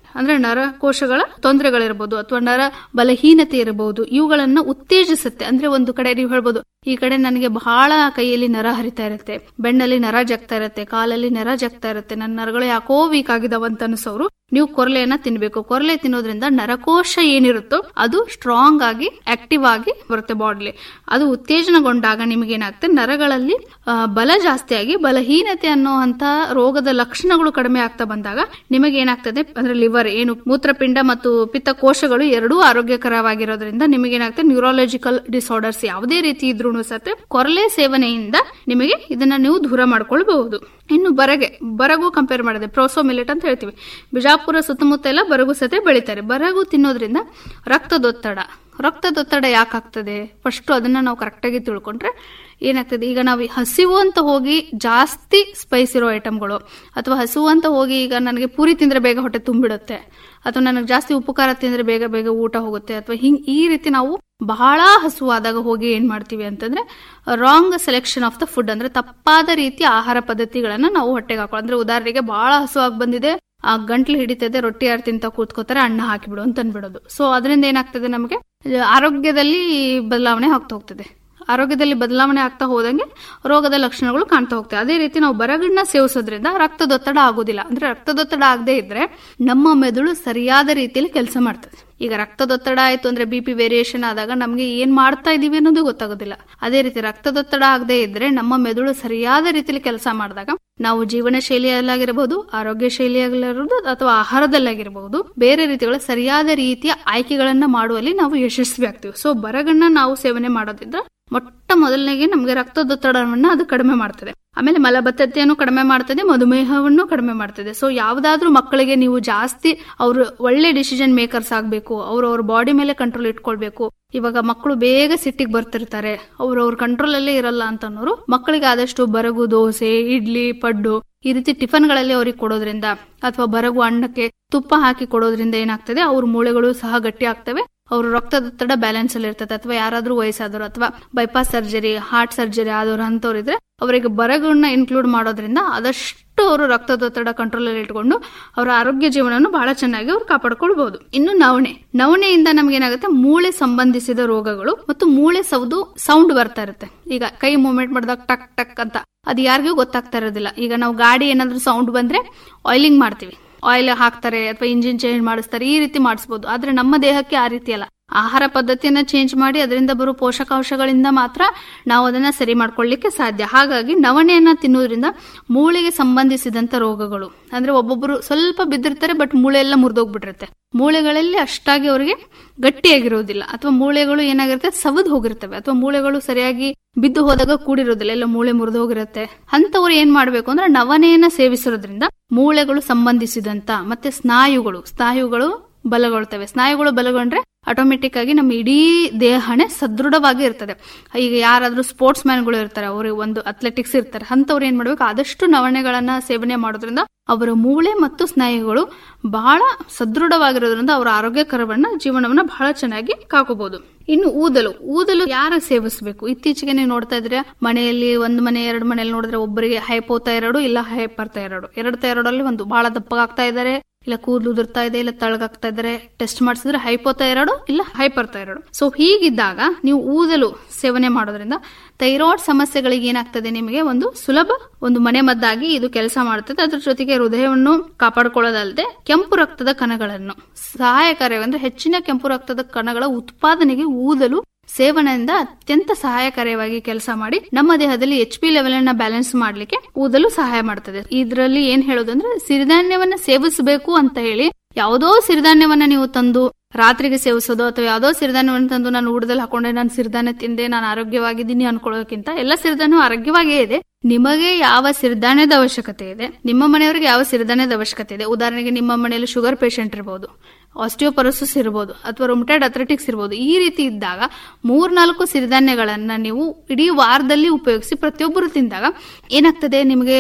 ಅಂದ್ರೆ ನರಕೋಶಗಳ ತೊಂದರೆಗಳಿರಬಹುದು ಅಥವಾ ನರ ಬಲಹೀನತೆ ಇರಬಹುದು ಇವುಗಳನ್ನ ಉತ್ತೇಜಿಸುತ್ತೆ ಅಂದ್ರೆ ಒಂದು ಕಡೆ ನೀವು ಹೇಳ್ಬೋದು ಈ ಕಡೆ ನನಗೆ ಬಹಳ ಕೈಯಲ್ಲಿ ನರ ಹರಿತಾ ಇರುತ್ತೆ ಬೆನ್ನಲ್ಲಿ ನರ ಜಗ್ತಾ ಇರುತ್ತೆ ಕಾಲಲ್ಲಿ ನರ ಜಗ್ತಾ ಇರುತ್ತೆ ನನ್ನ ನರಗಳು ಯಾಕೋ ವೀಕ್ ಆಗಿದಾವಂತ ಅನ್ಸೋರು ನೀವು ಕೊರಲೆಯನ್ನ ತಿನ್ಬೇಕು ಕೊರಲೆ ತಿನ್ನೋದ್ರಿಂದ ನರಕೋಶ ಏನಿರುತ್ತೋ ಅದು ಸ್ಟ್ರಾಂಗ್ ಆಗಿ ಆಕ್ಟಿವ್ ಆಗಿ ಬರುತ್ತೆ ಬಾಡಿಲಿ ಅದು ಉತ್ತೇಜನಗೊಂಡಾಗ ನಿಮಗೆ ಏನಾಗುತ್ತೆ ನರಗಳಲ್ಲಿ ಆ, ಬಲ ಜಾಸ್ತಿ ಆಗಿ ಬಲಹೀನತೆ ಅನ್ನುವಂತ ರೋಗದ ಲಕ್ಷಣಗಳು ಕಡಿಮೆ ಆಗ್ತಾ ಬಂದಾಗ ನಿಮಗೆ ಏನಾಗ್ತದೆ ಅಂದ್ರೆ ಲಿವರ್ ಏನು ಮೂತ್ರಪಿಂಡ ಮತ್ತು ಪಿತ್ತಕೋಶಗಳು ಎರಡೂ ಆರೋಗ್ಯಕರವಾಗಿರೋದ್ರಿಂದ ನಿಮಗೆ ಏನಾಗ್ತದೆ ನ್ಯೂರಾಲಜಿಕಲ್ ಡಿಸಾರ್ಡರ್ಸ್ ಯಾವುದೇ ರೀತಿ ಇದ್ರೂ ಸಹ ಕೊರಲೆ ಸೇವನೆಯಿಂದ ನಿಮಗೆ ಇದನ್ನ ನೀವು ದೂರ ಮಾಡ್ಕೊಳ್ಬಹುದು ಇನ್ನು ಬರಗೆ ಬರಗು ಕಂಪೇರ್ ಮಾಡಿದೆ ಪ್ರೋಸೋ ಮಿಲೆಟ್ ಅಂತ ಹೇಳ್ತೀವಿ ಬಿಜಾಪುರ ಸುತ್ತಮುತ್ತ ಎಲ್ಲ ಬರಗು ಸತೆ ಬೆಳಿತಾರೆ ಬರಗು ತಿನ್ನೋದ್ರಿಂದ ರಕ್ತದೊತ್ತಡ ರಕ್ತದೊತ್ತಡ ಯಾಕಾಗ್ತದೆ ಫಸ್ಟ್ ಅದನ್ನ ನಾವು ಕರೆಕ್ಟಾಗಿ ತಿಳ್ಕೊಂಡ್ರೆ ಏನಾಗ್ತದೆ ಈಗ ನಾವು ಹಸಿವು ಅಂತ ಹೋಗಿ ಜಾಸ್ತಿ ಸ್ಪೈಸ್ ಇರೋ ಐಟಮ್ಗಳು ಅಥವಾ ಹಸಿವು ಅಂತ ಹೋಗಿ ಈಗ ನನಗೆ ಪೂರಿ ತಿಂದ್ರೆ ಬೇಗ ಹೊಟ್ಟೆ ತುಂಬಿಡುತ್ತೆ ಅಥವಾ ನನಗೆ ಜಾಸ್ತಿ ಉಪ್ಪು ಖಾರ ತಿಂದ್ರೆ ಬೇಗ ಬೇಗ ಊಟ ಹೋಗುತ್ತೆ ಅಥವಾ ಹಿಂಗ್ ಈ ರೀತಿ ನಾವು ಬಹಳ ಹಸುವಾದಾಗ ಹೋಗಿ ಏನ್ ಮಾಡ್ತೀವಿ ಅಂತಂದ್ರೆ wrong selection of the food ಅಂದ್ರೆ ತಪ್ಪಾದ ರೀತಿಯ ಆಹಾರ ಪದ್ಧತಿಗಳನ್ನ ನಾವು ಹೊಟ್ಟೆಗೆ ಹಾಕೊಳ್ಳೋ ಅಂದ್ರೆ ಉದಾಹರಣೆಗೆ ಬಹಳ ಹಸುವಾಗಿ ಬಂದಿದೆ ಆ ಗಂಟ್ಲು ಹಿಡಿತದೆ ರೊಟ್ಟಿ ಯಾರು ತಿಂತ ಕೂತ್ಕೋತಾರೆ ಅನ್ನ ಹಾಕಿಬಿಡು ಅಂತ ಅನ್ಬಿಡೋದು ಸೊ ಅದರಿಂದ ಏನಾಗ್ತದೆ ನಮಗೆ ಆರೋಗ್ಯದಲ್ಲಿ ಬದಲಾವಣೆ ಆಗ್ತಾ ಹೋಗ್ತದೆ ಆರೋಗ್ಯದಲ್ಲಿ ಬದಲಾವಣೆ ಆಗ್ತಾ ಹೋದಂಗೆ ರೋಗದ ಲಕ್ಷಣಗಳು ಕಾಣ್ತಾ ಹೋಗ್ತವೆ ಅದೇ ರೀತಿ ನಾವು ಬರಗಣ್ಣ ಸೇವಿಸೋದ್ರಿಂದ ರಕ್ತದೊತ್ತಡ ಆಗೋದಿಲ್ಲ ಅಂದ್ರೆ ರಕ್ತದೊತ್ತಡ ಆಗದೆ ಇದ್ರೆ ನಮ್ಮ ಮೆದುಳು ಸರಿಯಾದ ರೀತಿಯಲ್ಲಿ ಕೆಲಸ ಮಾಡ್ತದೆ ಈಗ ರಕ್ತದೊತ್ತಡ ಆಯ್ತು ಅಂದ್ರೆ ಬಿ ಪಿ ವೇರಿಯೇಷನ್ ಆದಾಗ ನಮಗೆ ಏನ್ ಮಾಡ್ತಾ ಇದೀವಿ ಅನ್ನೋದು ಗೊತ್ತಾಗೋದಿಲ್ಲ ಅದೇ ರೀತಿ ರಕ್ತದೊತ್ತಡ ಆಗದೆ ಇದ್ರೆ ನಮ್ಮ ಮೆದುಳು ಸರಿಯಾದ ರೀತಿಯಲ್ಲಿ ಕೆಲಸ ಮಾಡಿದಾಗ ನಾವು ಜೀವನ ಶೈಲಿಯಲ್ಲಾಗಿರಬಹುದು ಆರೋಗ್ಯ ಶೈಲಿಯಲ್ಲಿರಬಹುದು ಅಥವಾ ಆಹಾರದಲ್ಲಾಗಿರಬಹುದು ಬೇರೆ ರೀತಿಗಳ ಸರಿಯಾದ ರೀತಿಯ ಆಯ್ಕೆಗಳನ್ನ ಮಾಡುವಲ್ಲಿ ನಾವು ಯಶಸ್ವಿ ಆಗ್ತೀವಿ ಸೊ ಬರಗಣ್ಣ ನಾವು ಸೇವನೆ ಮಾಡೋದ್ರಿಂದ ಮೊಟ್ಟ ಮೊದಲನೆಗೆ ನಮಗೆ ರಕ್ತದೊತ್ತಡವನ್ನ ಅದು ಕಡಿಮೆ ಮಾಡ್ತದೆ ಆಮೇಲೆ ಮಲಬದ್ಧತೆಯನ್ನು ಕಡಿಮೆ ಮಾಡ್ತದೆ ಮಧುಮೇಹವನ್ನು ಕಡಿಮೆ ಮಾಡ್ತದೆ ಸೊ ಯಾವ್ದಾದ್ರೂ ಮಕ್ಕಳಿಗೆ ನೀವು ಜಾಸ್ತಿ ಅವರು ಒಳ್ಳೆ ಡಿಸಿಷನ್ ಮೇಕರ್ಸ್ ಆಗ್ಬೇಕು ಅವ್ರು ಅವ್ರ ಬಾಡಿ ಮೇಲೆ ಕಂಟ್ರೋಲ್ ಇಟ್ಕೊಳ್ಬೇಕು ಇವಾಗ ಮಕ್ಕಳು ಬೇಗ ಸಿಟ್ಟಿಗೆ ಬರ್ತಿರ್ತಾರೆ ಅವ್ರು ಅವ್ರ ಕಂಟ್ರೋಲ್ ಅಲ್ಲೇ ಇರಲ್ಲ ಅಂತ ಅನ್ನೋರು ಮಕ್ಕಳಿಗೆ ಆದಷ್ಟು ಬರಗು ದೋಸೆ ಇಡ್ಲಿ ಪಡ್ಡು ಈ ರೀತಿ ಟಿಫನ್ಗಳಲ್ಲಿ ಅವ್ರಿಗೆ ಕೊಡೋದ್ರಿಂದ ಅಥವಾ ಬರಗು ಅನ್ನಕ್ಕೆ ತುಪ್ಪ ಹಾಕಿ ಕೊಡೋದ್ರಿಂದ ಏನಾಗ್ತದೆ ಅವ್ರ ಮೂಳೆಗಳು ಸಹ ಗಟ್ಟಿ ಆಗ್ತವೆ ಅವ್ರ ರಕ್ತದೊತ್ತಡ ಬ್ಯಾಲೆನ್ಸ್ ಅಲ್ಲಿ ಇರ್ತದೆ ಅಥವಾ ಯಾರಾದ್ರೂ ವಯಸ್ಸಾದವರು ಅಥವಾ ಬೈಪಾಸ್ ಸರ್ಜರಿ ಹಾರ್ಟ್ ಸರ್ಜರಿ ಆದವ್ರು ಅಂತವ್ರು ಇದ್ರೆ ಅವರಿಗೆ ಬರಗನ್ನ ಇನ್ಕ್ಲೂಡ್ ಮಾಡೋದ್ರಿಂದ ಆದಷ್ಟು ಅವರು ರಕ್ತದೊತ್ತಡ ಕಂಟ್ರೋಲ್ ಅಲ್ಲಿ ಇಟ್ಕೊಂಡು ಅವರ ಆರೋಗ್ಯ ಜೀವನವನ್ನು ಬಹಳ ಚೆನ್ನಾಗಿ ಅವ್ರು ಕಾಪಾಡ್ಕೊಳ್ಬಹುದು ಇನ್ನು ನವಣೆ ನವಣೆಯಿಂದ ನಮ್ಗೆ ಏನಾಗುತ್ತೆ ಮೂಳೆ ಸಂಬಂಧಿಸಿದ ರೋಗಗಳು ಮತ್ತು ಮೂಳೆ ಸೌದು ಸೌಂಡ್ ಬರ್ತಾ ಇರುತ್ತೆ ಈಗ ಕೈ ಮೂವ್ಮೆಂಟ್ ಮಾಡಿದಾಗ ಟಕ್ ಟಕ್ ಅಂತ ಅದು ಯಾರಿಗೂ ಗೊತ್ತಾಗ್ತಾ ಇರೋದಿಲ್ಲ ಈಗ ನಾವು ಗಾಡಿ ಏನಾದ್ರೂ ಸೌಂಡ್ ಬಂದ್ರೆ ಆಯಿಲಿಂಗ್ ಮಾಡ್ತೀವಿ ಆಯಿಲ್ ಹಾಕ್ತಾರೆ ಅಥವಾ ಇಂಜಿನ್ ಚೇಂಜ್ ಮಾಡಿಸ್ತಾರೆ ಈ ರೀತಿ ಮಾಡಿಸ್ಬೋದು ಆದ್ರೆ ನಮ್ಮ ದೇಹಕ್ಕೆ ಆ ರೀತಿ ಅಲ್ಲ ಆಹಾರ ಪದ್ಧತಿಯನ್ನ ಚೇಂಜ್ ಮಾಡಿ ಅದರಿಂದ ಬರೋ ಪೋಷಕಾಂಶಗಳಿಂದ ಮಾತ್ರ ನಾವು ಅದನ್ನ ಸರಿ ಮಾಡ್ಕೊಳ್ಳಿಕ್ಕೆ ಸಾಧ್ಯ ಹಾಗಾಗಿ ನವಣೆಯನ್ನ ತಿನ್ನೋದ್ರಿಂದ ಮೂಳೆಗೆ ಸಂಬಂಧಿಸಿದಂತ ರೋಗಗಳು ಅಂದ್ರೆ ಒಬ್ಬೊಬ್ಬರು ಸ್ವಲ್ಪ ಬಿದ್ದಿರ್ತಾರೆ ಬಟ್ ಮೂಳೆ ಎಲ್ಲ ಮುರಿದೋಗ್ಬಿಟ್ಟಿರುತ್ತೆ ಮೂಳೆಗಳಲ್ಲಿ ಅಷ್ಟಾಗಿ ಅವರಿಗೆ ಗಟ್ಟಿಯಾಗಿರೋದಿಲ್ಲ ಅಥವಾ ಮೂಳೆಗಳು ಏನಾಗಿರುತ್ತೆ ಸವದ್ ಹೋಗಿರ್ತವೆ ಅಥವಾ ಮೂಳೆಗಳು ಸರಿಯಾಗಿ ಬಿದ್ದು ಹೋದಾಗ ಕೂಡಿರೋದಿಲ್ಲ ಎಲ್ಲ ಮೂಳೆ ಮುರಿದು ಹೋಗಿರುತ್ತೆ ಅಂತವ್ರು ಏನ್ ಮಾಡ್ಬೇಕು ಅಂದ್ರೆ ನವನೆಯನ್ನ ಸೇವಿಸಿರೋದ್ರಿಂದ ಮೂಳೆಗಳು ಸಂಬಂಧಿಸಿದಂತ ಮತ್ತೆ ಸ್ನಾಯುಗಳು ಸ್ನಾಯುಗಳು ಬಲಗೊಳ್ತವೆ ಸ್ನಾಯುಗಳು ಬಲಗೊಂಡ್ರೆ ಆಟೋಮೆಟಿಕ್ ಆಗಿ ನಮ್ಮ ಇಡೀ ದೇಹನೇ ಸದೃಢವಾಗಿ ಇರ್ತದೆ ಈಗ ಯಾರಾದ್ರೂ ಸ್ಪೋರ್ಟ್ಸ್ ಮ್ಯಾನ್ಗಳು ಇರ್ತಾರೆ ಅವರು ಒಂದು ಅಥ್ಲೆಟಿಕ್ಸ್ ಇರ್ತಾರೆ ಅಂತವ್ರು ಏನ್ ಮಾಡ್ಬೇಕು ಆದಷ್ಟು ನವಣೆಗಳನ್ನ ಸೇವನೆ ಮಾಡೋದ್ರಿಂದ ಅವರ ಮೂಳೆ ಮತ್ತು ಸ್ನಾಯುಗಳು ಬಹಳ ಸದೃಢವಾಗಿರೋದ್ರಿಂದ ಅವರ ಆರೋಗ್ಯಕರವನ್ನ ಜೀವನವನ್ನ ಬಹಳ ಚೆನ್ನಾಗಿ ಕಾಕೋಬಹುದು ಇನ್ನು ಊದಲು ಊದಲು ಯಾರು ಸೇವಿಸಬೇಕು ಇತ್ತೀಚೆಗೆ ನೀವು ನೋಡ್ತಾ ಇದ್ರೆ ಮನೆಯಲ್ಲಿ ಒಂದು ಮನೆ ಎರಡು ಮನೆಯಲ್ಲಿ ನೋಡಿದ್ರೆ ಒಬ್ಬರಿಗೆ ಹೈಪೋಥೈರಾಯ್ಡ್ ಇಲ್ಲ ಹೈಪರ್ ಥೈರಾಯ್ಡ್ ಎರಡು ಥೈರಾಯ್ಡ್ ಅಲ್ಲಿ ಒಂದು ಬಹಳ ದಪ್ಪಗಾಗ್ತಾ ಇದ್ದಾರೆ ಇಲ್ಲ ಕೂದಲು ಉದುರ್ತಾ ಇದೆ ಇಲ್ಲ ತಳಗಾಗ್ತಾ ಇದ್ದಾರೆ ಟೆಸ್ಟ್ ಮಾಡಿಸಿದ್ರೆ ಹೈಪೋಥೈರಾಯ್ಡ್ ಇಲ್ಲ ಹೈಪರ್ ಥೈರಾಯ್ಡ್ ಸೊ ಹೀಗಿದ್ದಾಗ ನೀವು ಊದಲು ಸೇವನೆ ಮಾಡೋದ್ರಿಂದ ಥೈರಾಯ್ಡ್ ಸಮಸ್ಯೆಗಳಿಗೆ ಏನಾಗ್ತದೆ ನಿಮಗೆ ಒಂದು ಸುಲಭ ಒಂದು ಮನೆ ಮದ್ದಾಗಿ ಇದು ಕೆಲಸ ಮಾಡುತ್ತದೆ ಅದ್ರ ಜೊತೆಗೆ ಹೃದಯವನ್ನು ಕಾಪಾಡಿಕೊಳ್ಳೋದಲ್ಲದೆ ಕೆಂಪು ರಕ್ತದ ಕಣಗಳನ್ನು ಸಹಾಯಕಾರಿ ಅಂದ್ರೆ ಹೆಚ್ಚಿನ ಕೆಂಪು ರಕ್ತದ ಕಣಗಳ ಉತ್ಪಾದನೆಗೆ ಊದಲು ಸೇವನೆಯಿಂದ ಅತ್ಯಂತ ಸಹಾಯಕಾರಿಯಾಗಿ ಕೆಲಸ ಮಾಡಿ ನಮ್ಮ ದೇಹದಲ್ಲಿ ಎಚ್ ಪಿ ಲೆವೆಲ್ ಅನ್ನ ಬ್ಯಾಲೆನ್ಸ್ ಮಾಡ್ಲಿಕ್ಕೆ ಊದಲು ಸಹಾಯ ಮಾಡ್ತದೆ ಇದರಲ್ಲಿ ಏನ್ ಹೇಳೋದು ಅಂದ್ರೆ ಸಿರಿಧಾನ್ಯವನ್ನ ಸೇವಿಸಬೇಕು ಅಂತ ಹೇಳಿ ಯಾವುದೋ ಸಿರಿಧಾನ್ಯವನ್ನ ನೀವು ತಂದು ರಾತ್ರಿಗೆ ಸೇವಿಸೋದು ಅಥವಾ ಯಾವುದೋ ಸಿರಿಧಾನ್ಯವನ್ನು ತಂದು ನಾನು ಊಟದಲ್ಲಿ ಹಾಕೊಂಡೆ ನಾನು ಸಿರಿಧಾನ್ಯ ತಿಂದೆ ನಾನು ಆರೋಗ್ಯವಾಗಿದ್ದೀನಿ ಅನ್ಕೊಳ್ಳೋಕ್ಕಿಂತ ಎಲ್ಲ ಸಿರಿಧಾನ್ಯ ಆರೋಗ್ಯವಾಗಿಯೇ ಇದೆ ನಿಮಗೆ ಯಾವ ಸಿರಿಧಾನ್ಯದ ಅವಶ್ಯಕತೆ ಇದೆ ನಿಮ್ಮ ಮನೆಯವರಿಗೆ ಯಾವ ಸಿರಿಧಾನ್ಯದ ಅವಶ್ಯಕತೆ ಇದೆ ಉದಾಹರಣೆಗೆ ನಿಮ್ಮ ಮನೆಯಲ್ಲಿ ಶುಗರ್ ಪೇಷಂಟ್ ಇರಬಹುದು ಆಸ್ಟಿಯೋಪರೋಸಿಸ್ ಇರಬಹುದು ಅಥವಾ ರೊಮಟೈಡ್ ಅಥ್ಲೆಟಿಕ್ಸ್ ಇರಬಹುದು ಈ ರೀತಿ ಇದ್ದಾಗ ಮೂರ್ನಾಲ್ಕು ಸಿರಿಧಾನ್ಯಗಳನ್ನ ನೀವು ಇಡೀ ವಾರದಲ್ಲಿ ಉಪಯೋಗಿಸಿ ಪ್ರತಿಯೊಬ್ಬರು ತಿಂದಾಗ ಏನಾಗ್ತದೆ ನಿಮಗೆ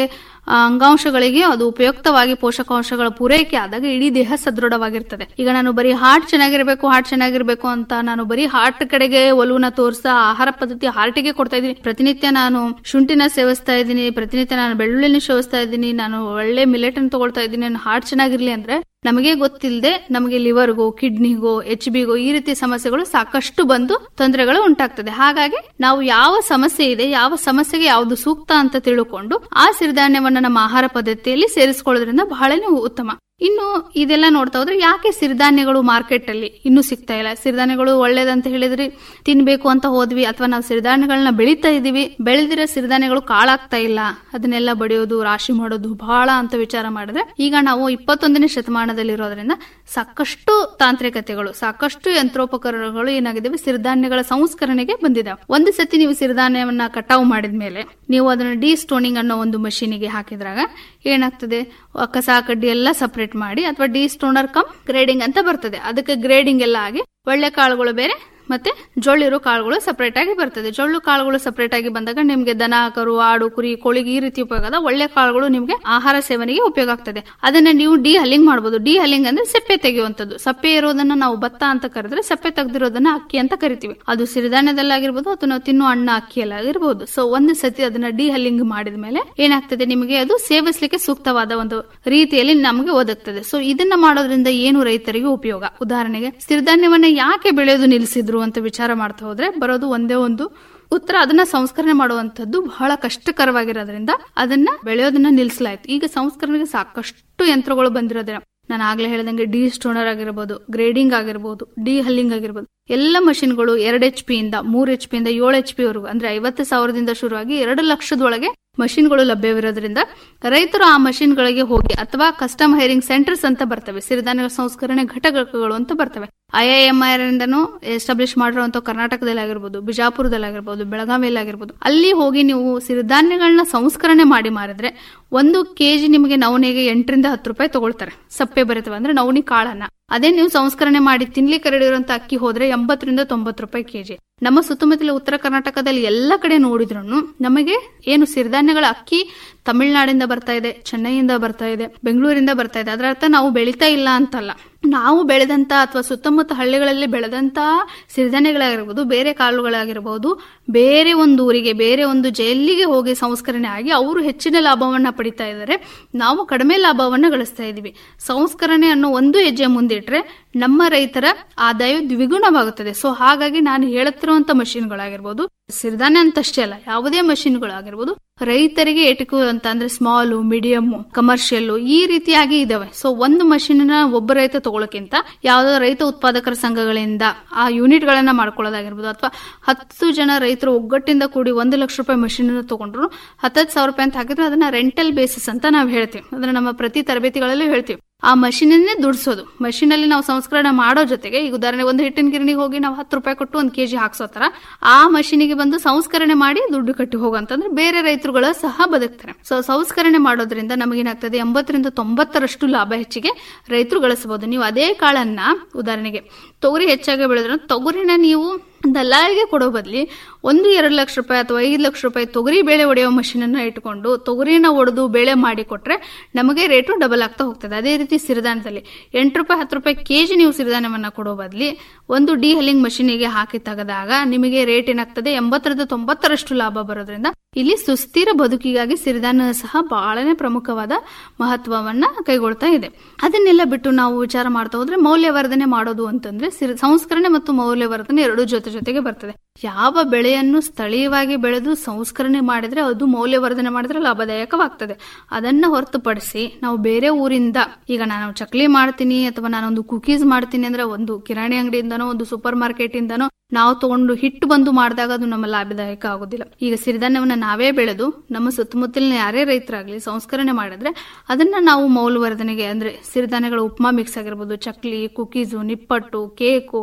ಆ, ಅಂಗಾಂಶಗಳಿಗೆ ಅದು ಉಪಯುಕ್ತವಾಗಿ ಪೋಷಕಾಂಶಗಳ ಪೂರೈಕೆ ಆದಾಗ ಇಡೀ ದೇಹ ಸದೃಢವಾಗಿರ್ತದೆ ಈಗ ನಾನು ಬರೀ ಹಾರ್ಟ್ ಚೆನ್ನಾಗಿರ್ಬೇಕು ಹಾರ್ಟ್ ಚೆನ್ನಾಗಿರ್ಬೇಕು ಅಂತ ನಾನು ಬರೀ ಹಾರ್ಟ್ ಕಡೆಗೆ ಒಲುವನ್ನ ತೋರಿಸ್ತಾ ಆಹಾರ ಪದ್ಧತಿ ಹಾರ್ಟಿಗೆ ಕೊಡ್ತಾ ಇದ್ದೀನಿ ಪ್ರತಿನಿತ್ಯ ನಾನು ಶುಂಠಿನ ಸೇವಿಸ್ತಾ ಇದ್ದೀನಿ ಪ್ರತಿನಿತ್ಯ ನಾನು ಬೆಳ್ಳುಳ್ಳಿನ ಸೇವಿಸ್ತಾ ಇದ್ದೀನಿ ನಾನು ಒಳ್ಳೆ ಮಿಲೆಟ್ ಅನ್ನು ತಗೊಳ್ತಾ ಇದ್ದೀನಿ ನನ್ನ ಹಾರ್ಟ್ ಚೆನ್ನಾಗಿರ್ಲಿ ಅಂದ್ರೆ ನಮಗೆ ಗೊತ್ತಿಲ್ಲದೆ ನಮಗೆ ಲಿವರ್ಗೋ ಕಿಡ್ನಿಗೋ ಎಚ್ ಬಿಗೋ ಈ ರೀತಿ ಸಮಸ್ಯೆಗಳು ಸಾಕಷ್ಟು ಬಂದು ತೊಂದರೆಗಳು ಉಂಟಾಗ್ತದೆ ಹಾಗಾಗಿ ನಾವು ಯಾವ ಸಮಸ್ಯೆ ಇದೆ ಯಾವ ಸಮಸ್ಯೆಗೆ ಯಾವುದು ಸೂಕ್ತ ಅಂತ ತಿಳ್ಕೊಂಡು ಆ ಸಿರಿಧಾನ್ಯವನ್ನ ನಮ್ಮ ಆಹಾರ ಪದ್ಧತಿಯಲ್ಲಿ ಸೇರಿಸ್ಕೊಳ್ಳೋದ್ರಿಂದ ಬಹಳನೇ ಉತ್ತಮ ಇನ್ನು ಇದೆಲ್ಲ ನೋಡ್ತಾ ಹೋದ್ರೆ ಯಾಕೆ ಸಿರಿಧಾನ್ಯಗಳು ಮಾರ್ಕೆಟ್ ಅಲ್ಲಿ ಇನ್ನೂ ಸಿಗ್ತಾ ಇಲ್ಲ ಸಿರಿಧಾನ್ಯಗಳು ಒಳ್ಳೇದಂತ ಹೇಳಿದ್ರೆ ತಿನ್ಬೇಕು ಅಂತ ಹೋದ್ವಿ ಅಥವಾ ನಾವು ಸಿರಿಧಾನ್ಯಗಳನ್ನ ಬೆಳೀತಾ ಇದೀವಿ ಬೆಳೆದಿರೋ ಸಿರಿಧಾನ್ಯಗಳು ಕಾಳಾಗ್ತಾ ಇಲ್ಲ ಅದನ್ನೆಲ್ಲ ಬಡಿಯೋದು ರಾಶಿ ಮಾಡೋದು ಬಹಳ ಅಂತ ವಿಚಾರ ಮಾಡಿದ್ರೆ ಈಗ ನಾವು ಇಪ್ಪತ್ತೊಂದನೇ ಶತಮಾನದಲ್ಲಿರೋದ್ರಿಂದ ಸಾಕಷ್ಟು ತಾಂತ್ರಿಕತೆಗಳು ಸಾಕಷ್ಟು ಯಂತ್ರೋಪಕರಣಗಳು ಏನಾಗಿದ್ದಾವೆ ಸಿರಿಧಾನ್ಯಗಳ ಸಂಸ್ಕರಣೆಗೆ ಬಂದಿದ್ದಾವೆ ಒಂದು ಸತಿ ನೀವು ಸಿರಿಧಾನ್ಯವನ್ನ ಕಟಾವು ಮಾಡಿದ್ಮೇಲೆ ನೀವು ಅದನ್ನ ಡಿ ಸ್ಟೋನಿಂಗ್ ಅನ್ನೋ ಒಂದು ಮಷೀನಿಗೆ ಹಾಕಿದ್ರಾಗ ಏನಾಗ್ತದೆ ಆ ಕಸ ಕಡ್ಡಿ ಎಲ್ಲ ಸಪರೇಟ್ ಮಾಡಿ ಅಥವಾ ಡಿ ಸ್ಟೋನರ್ ಕಮ್ ಗ್ರೇಡಿಂಗ್ ಅಂತ ಬರ್ತದೆ ಅದಕ್ಕೆ ಗ್ರೇಡಿಂಗ್ ಎಲ್ಲ ಆಗಿ ಒಳ್ಳೆ ಕಾಳುಗಳು ಬೇರೆ ಮತ್ತೆ ಜೊಳ್ಳಿರೋ ಕಾಳುಗಳು ಸಪರೇಟ್ ಆಗಿ ಬರ್ತದೆ ಜೊಳ್ಳು ಕಾಳುಗಳು ಸಪರೇಟ್ ಆಗಿ ಬಂದಾಗ ನಿಮ್ಗೆ ದನ ಕರು ಆಡು ಕುರಿ ಕೋಳಿಗೆ ಈ ರೀತಿ ಉಪಯೋಗ ಅದ ಒಳ್ಳೆ ಕಾಳುಗಳು ನಿಮ್ಗೆ ಆಹಾರ ಸೇವನೆಗೆ ಉಪಯೋಗ ಆಗ್ತದೆ ಅದನ್ನ ನೀವು ಡಿ ಹಲ್ಲಿಂಗ್ ಮಾಡಬಹುದು ಡಿ ಹಲ್ಲಿಂಗ್ ಅಂದ್ರೆ ಸೆಪ್ಪೆ ತೆಗೆಯುವಂತದ್ದು ಸಪ್ಪೆ ಇರೋದನ್ನ ನಾವು ಭತ್ತ ಅಂತ ಕರೆದ್ರೆ ಸಪ್ಪೆ ತೆಗೆದಿರೋದನ್ನ ಅಕ್ಕಿ ಅಂತ ಕರಿತೀವಿ ಅದು ಸಿರಿಧಾನ್ಯದಲ್ಲಾಗಿರ್ಬೋದು ಅಥವಾ ನಾವು ತಿನ್ನುವ ಅನ್ನ ಅಕ್ಕಿಯಲ್ಲಾಗಿರ್ಬೋದು ಸೊ ಒಂದು ಸತಿ ಅದನ್ನ ಡಿ ಹಲ್ಲಿಂಗ್ ಮಾಡಿದ ಮೇಲೆ ಏನಾಗ್ತದೆ ನಿಮಗೆ ಅದು ಸೇವಿಸಲಿಕ್ಕೆ ಸೂಕ್ತವಾದ ಒಂದು ರೀತಿಯಲ್ಲಿ ನಮಗೆ ಒದಗ್ತದೆ ಸೊ ಇದನ್ನ ಮಾಡೋದ್ರಿಂದ ಏನು ರೈತರಿಗೆ ಉಪಯೋಗ ಉದಾಹರಣೆಗೆ ಸಿರಿಧಾನ್ಯವನ್ನ ಯಾಕೆ ಬೆಳೆಯೋದು ನಿಲ್ಲಿಸಿದ್ರು ಅಂತ ವಿಚಾರ ಮಾಡ್ತಾ ಹೋದ್ರೆ ಬರೋದು ಒಂದೇ ಒಂದು ಉತ್ತರ ಅದನ್ನ ಸಂಸ್ಕರಣೆ ಮಾಡುವಂತದ್ದು ಬಹಳ ಕಷ್ಟಕರವಾಗಿರೋದ್ರಿಂದ ಅದನ್ನ ಬೆಳೆಯೋದನ್ನ ನಿಲ್ಲಿಸಲಾಯ್ತು ಈಗ ಸಂಸ್ಕರಣೆಗೆ ಸಾಕಷ್ಟು ಯಂತ್ರಗಳು ಬಂದಿರೋದ್ರಿಂದ ನಾನು ಆಗ್ಲೇ ಹೇಳ್ದಂಗೆ ಡಿ ಸ್ಟೋನರ್ ಆಗಿರ್ಬೋದು ಗ್ರೇಡಿಂಗ್ ಆಗಿರ್ಬೋದು ಡಿ ಹಲ್ಲಿಂಗ್ ಆಗಿರ್ಬೋದು ಎಲ್ಲ ಮಷಿನ್ಗಳು ಎರಡು ಎಚ್ ಪಿ ಇಂದ ಮೂರ್ ಎಚ್ ಪಿ ಇಂದ ಏಳು ಎಚ್ ಪಿ ವರೆಗೂ ಅಂದ್ರೆ ಐವತ್ತು ಸಾವಿರದಿಂದ ಶುರುವಾಗಿ ಎರಡು ಲಕ್ಷದೊಳಗೆ ಮಷಿನ್ಗಳು ಲಭ್ಯವಿರೋದ್ರಿಂದ ರೈತರು ಆ ಮಷಿನ್ಗಳಿಗೆ ಹೋಗಿ ಅಥವಾ ಕಸ್ಟಮ್ ಹೈರಿಂಗ್ ಸೆಂಟರ್ಸ್ ಅಂತ ಬರ್ತವೆ ಸಿರಿಧಾನ್ಯ ಸಂಸ್ಕರಣೆ ಘಟಕಗಳು ಅಂತ ಬರ್ತವೆ ಐಐಎಂಆರ್ ಇಂದನೂ ಎಸ್ಟಾಬ್ಲಿಷ್ ಮಾಡಿರುವಂತ ಕರ್ನಾಟಕದಲ್ಲಿ ಆಗಿರ್ಬೋದು ಬಿಜಾಪುರದಲ್ಲಿ ಆಗಿರ್ಬೋದು ಬೆಳಗಾವಿಯಲ್ಲಿ ಆಗಿರ್ಬೋದು ಅಲ್ಲಿ ಹೋಗಿ ನೀವು ಸಿರಿಧಾನ್ಯಗಳನ್ನ ಸಂಸ್ಕರಣೆ ಮಾಡಿ ಮಾರಿದ್ರೆ ಒಂದು ಕೆಜಿ ನಿಮಗೆ ನವನೆಗೆ ಎಂಟರಿಂದ ಹತ್ತು ರೂಪಾಯಿ ತಗೊಳ್ತಾರೆ ಸಪ್ಪೆ ಬರುತ್ತವೆ ಅಂದ್ರೆ ನವನಿ ಕಾಳನ್ನ ಅದೇ ನೀವು ಸಂಸ್ಕರಣೆ ಮಾಡಿ ತಿನ್ಲಿಕ್ಕೆ ಕರಡಿರುವಂತ ಅಕ್ಕಿ ಹೋದ್ರೆ ಎಂಬತ್ತರಿಂದ ತೊಂಬತ್ತು ರೂಪಾಯಿ ಕೆಜಿ ನಮ್ಮ ಸುತ್ತಮುತ್ತಲ ಉತ್ತರ ಕರ್ನಾಟಕದಲ್ಲಿ ಎಲ್ಲ ಕಡೆ ನೋಡಿದ್ರು ನಮಗೆ ಏನು ಸಿರಿಧಾನ್ಯಗಳ ಅಕ್ಕಿ ತಮಿಳುನಾಡಿಂದ ಬರ್ತಾ ಇದೆ ಚೆನ್ನೈಯಿಂದ ಬರ್ತಾ ಇದೆ ಬೆಂಗಳೂರಿಂದ ಬರ್ತಾ ಇದೆ ಅದರ ಅರ್ಥ ನಾವು ಬೆಳೀತಾ ಇಲ್ಲ ಅಂತಲ್ಲ ನಾವು ಬೆಳೆದಂತ ಅಥವಾ ಸುತ್ತಮುತ್ತ ಹಳ್ಳಿಗಳಲ್ಲಿ ಬೆಳೆದಂತ ಸಿರಿಧಾನ್ಯಗಳಾಗಿರ್ಬೋದು ಬೇರೆ ಕಾಳುಗಳಾಗಿರ್ಬೋದು ಬೇರೆ ಒಂದು ಊರಿಗೆ ಬೇರೆ ಒಂದು ಜೈಲಿಗೆ ಹೋಗಿ ಸಂಸ್ಕರಣೆ ಆಗಿ ಅವರು ಹೆಚ್ಚಿನ ಲಾಭವನ್ನ ಪಡಿತಾ ಇದ್ದಾರೆ ನಾವು ಕಡಿಮೆ ಲಾಭವನ್ನ ಗಳಿಸ್ತಾ ಇದೀವಿ ಸಂಸ್ಕರಣೆ ಅನ್ನೋ ಒಂದು ಹೆಜ್ಜೆ ಮುಂದಿಟ್ರೆ ನಮ್ಮ ರೈತರ ಆದಾಯ ದ್ವಿಗುಣವಾಗುತ್ತದೆ ಸೊ ಹಾಗಾಗಿ ನಾನು ಹೇಳುತ್ತಿರುವಂತ ಮಷಿನ್ಗಳಾಗಿರ್ಬೋದು ಸಿರಿಧಾನ್ಯ ಅಂತಷ್ಟೇ ಅಲ್ಲ ಯಾವುದೇ ಮಷಿನ್ಗಳಾಗಿರ್ಬೋದು ರೈತರಿಗೆ ಎಟುಕುವಂತ ಅಂದ್ರೆ ಸ್ಮಾಲ್ ಮೀಡಿಯಂ ಕಮರ್ಷಿಯಲ್ ಈ ರೀತಿಯಾಗಿ ಇದಾವೆ ಸೊ ಒಂದು ಮಷಿನ್ ಒಬ್ಬ ರೈತ ತಗೊಳಕ್ಕಿಂತ ಯಾವ್ದೋ ರೈತ ಉತ್ಪಾದಕರ ಸಂಘಗಳಿಂದ ಆ ಯೂನಿಟ್ ಗಳನ್ನ ಮಾಡ್ಕೊಳ್ಳೋದಾಗಿರ್ಬೋದು ಅಥವಾ ಹತ್ತು ಜನ ರೈತರು ಒಗ್ಗಟ್ಟಿಂದ ಕೂಡಿ ಒಂದು ಲಕ್ಷ ರೂಪಾಯಿ ಮಷಿನ್ ತಗೊಂಡ್ರು ಹತ್ತತ್ತು ಸಾವಿರ ರೂಪಾಯಿ ಅಂತ ಹಾಕಿದ್ರೆ ಅದನ್ನ ರೆಂಟಲ್ ಬೇಸಿಸ್ ಅಂತ ನಾವು ಹೇಳ್ತೀವಿ ಅಂದ್ರೆ ನಮ್ಮ ಪ್ರತಿ ತರಬೇತಿಗಳಲ್ಲೂ ಹೇಳ್ತೀವಿ ಆ ಮಷೀನನ್ನೇ ದುಡಿಸೋದು ಮಷೀನ್ ಅಲ್ಲಿ ನಾವು ಸಂಸ್ಕರಣೆ ಮಾಡೋ ಜೊತೆಗೆ ಈಗ ಉದಾಹರಣೆ ಒಂದು ಹಿಟ್ಟಿನ ಗಿರಣಿಗೆ ಹೋಗಿ ನಾವು ಹತ್ತು ರೂಪಾಯಿ ಕೊಟ್ಟು ಒಂದು ಕೆಜಿ ಹಾಕ್ಸೋ ತರ ಆ ಮಷೀನಿಗೆ ಬಂದು ಸಂಸ್ಕರಣೆ ಮಾಡಿ ದುಡ್ಡು ಕಟ್ಟಿ ಹೋಗಂತಂದ್ರೆ ಬೇರೆ ರೈತರುಗಳು ಸಹ ಬದುಕ್ತಾರೆ ಸೊ ಸಂಸ್ಕರಣೆ ಮಾಡೋದ್ರಿಂದ ನಮಗೇನಾಗ್ತದೆ ಎಂಬತ್ತರಿಂದ ತೊಂಬತ್ತರಷ್ಟು ಲಾಭ ಹೆಚ್ಚಿಗೆ ರೈತರು ಗಳಿಸಬಹುದು ನೀವು ಅದೇ ಕಾಳನ್ನ ಉದಾಹರಣೆಗೆ ತೊಗರಿ ಹೆಚ್ಚಾಗಿ ಬೆಳೆದ್ರೆ ತೊಗರಿನ ನೀವು ದಲ್ಲಾಳಿಗೆ ಕೊಡೋ ಬದಲಿ ಒಂದು ಎರಡು ಲಕ್ಷ ರೂಪಾಯಿ ಅಥವಾ ಐದು ಲಕ್ಷ ರೂಪಾಯಿ ತೊಗರಿ ಬೇಳೆ ಒಡೆಯೋ ಮಷೀನ್ ಅನ್ನ ಇಟ್ಕೊಂಡು ತೊಗರಿನ ಒಡೆದು ಬೇಳೆ ಮಾಡಿ ಕೊಟ್ರೆ ನಮಗೆ ರೇಟು ಡಬಲ್ ಆಗ್ತಾ ಹೋಗ್ತದೆ ಅದೇ ರೀತಿ ಸಿರಿಧಾನ್ಯದಲ್ಲಿ ಎಂಟು ರೂಪಾಯಿ ಹತ್ತು ರೂಪಾಯಿ ಕೆಜಿ ನೀವು ಸಿರಿಧಾನ್ಯವನ್ನ ಕೊಡೋ ಬದಲಿ ಒಂದು ಡಿ ಹಲ್ಲಿಂಗ್ ಮಷೀನಿಗೆ ಹಾಕಿ ತೆಗೆದಾಗ ನಿಮಗೆ ರೇಟ್ ಏನಾಗ್ತದೆ ಎಂಬತ್ತರಿಂದ ತೊಂಬತ್ತರಷ್ಟು ಲಾಭ ಬರೋದ್ರಿಂದ ಇಲ್ಲಿ ಸುಸ್ಥಿರ ಬದುಕಿಗಾಗಿ ಸಿರಿಧಾನ್ಯ ಸಹ ಬಹಳನೇ ಪ್ರಮುಖವಾದ ಮಹತ್ವವನ್ನ ಕೈಗೊಳ್ತಾ ಇದೆ ಅದನ್ನೆಲ್ಲ ಬಿಟ್ಟು ನಾವು ವಿಚಾರ ಮಾಡ್ತಾ ಹೋದ್ರೆ ಮೌಲ್ಯವರ್ಧನೆ ಮಾಡೋದು ಅಂತಂದ್ರೆ ಸಿರಿ ಸಂಸ್ಕರಣೆ ಮತ್ತು ಮೌಲ್ಯವರ್ಧನೆ ಎರಡು ಜೊತೆ ಜೊತೆಗೆ ಬರ್ತದೆ ಯಾವ ಬೆಳೆಯನ್ನು ಸ್ಥಳೀಯವಾಗಿ ಬೆಳೆದು ಸಂಸ್ಕರಣೆ ಮಾಡಿದ್ರೆ ಅದು ಮೌಲ್ಯವರ್ಧನೆ ಮಾಡಿದ್ರೆ ಲಾಭದಾಯಕವಾಗ್ತದೆ ಅದನ್ನ ಹೊರತುಪಡಿಸಿ ನಾವು ಬೇರೆ ಊರಿಂದ ಈಗ ನಾನು ಚಕ್ಲಿ ಮಾಡ್ತೀನಿ ಅಥವಾ ನಾನೊಂದು ಕುಕೀಸ್ ಮಾಡ್ತೀನಿ ಅಂದ್ರೆ ಒಂದು ಕಿರಾಣಿ ಅಂಗಡಿಯಿಂದನೋ ಒಂದು ಸೂಪರ್ ಮಾರ್ಕೆಟ್ ಇಂದನೋ ನಾವು ತಗೊಂಡು ಹಿಟ್ಟು ಬಂದು ಮಾಡಿದಾಗ ಅದು ನಮ್ಮ ಲಾಭದಾಯಕ ಆಗೋದಿಲ್ಲ ಈಗ ಸಿರಿಧಾನ್ಯವನ್ನ ನಾವೇ ಬೆಳೆದು ನಮ್ಮ ಸುತ್ತಮುತ್ತಲಿನ ಯಾರೇ ರೈತರಾಗ್ಲಿ ಸಂಸ್ಕರಣೆ ಮಾಡಿದ್ರೆ ಅದನ್ನ ನಾವು ಮೌಲ್ಯವರ್ಧನೆಗೆ ಅಂದ್ರೆ ಸಿರಿಧಾನ್ಯಗಳ ಉಪ್ಮಾ ಮಿಕ್ಸ್ ಆಗಿರ್ಬೋದು ಚಕ್ಲಿ ಕುಕೀಸು ನಿಪ್ಪಟ್ಟು ಕೇಕು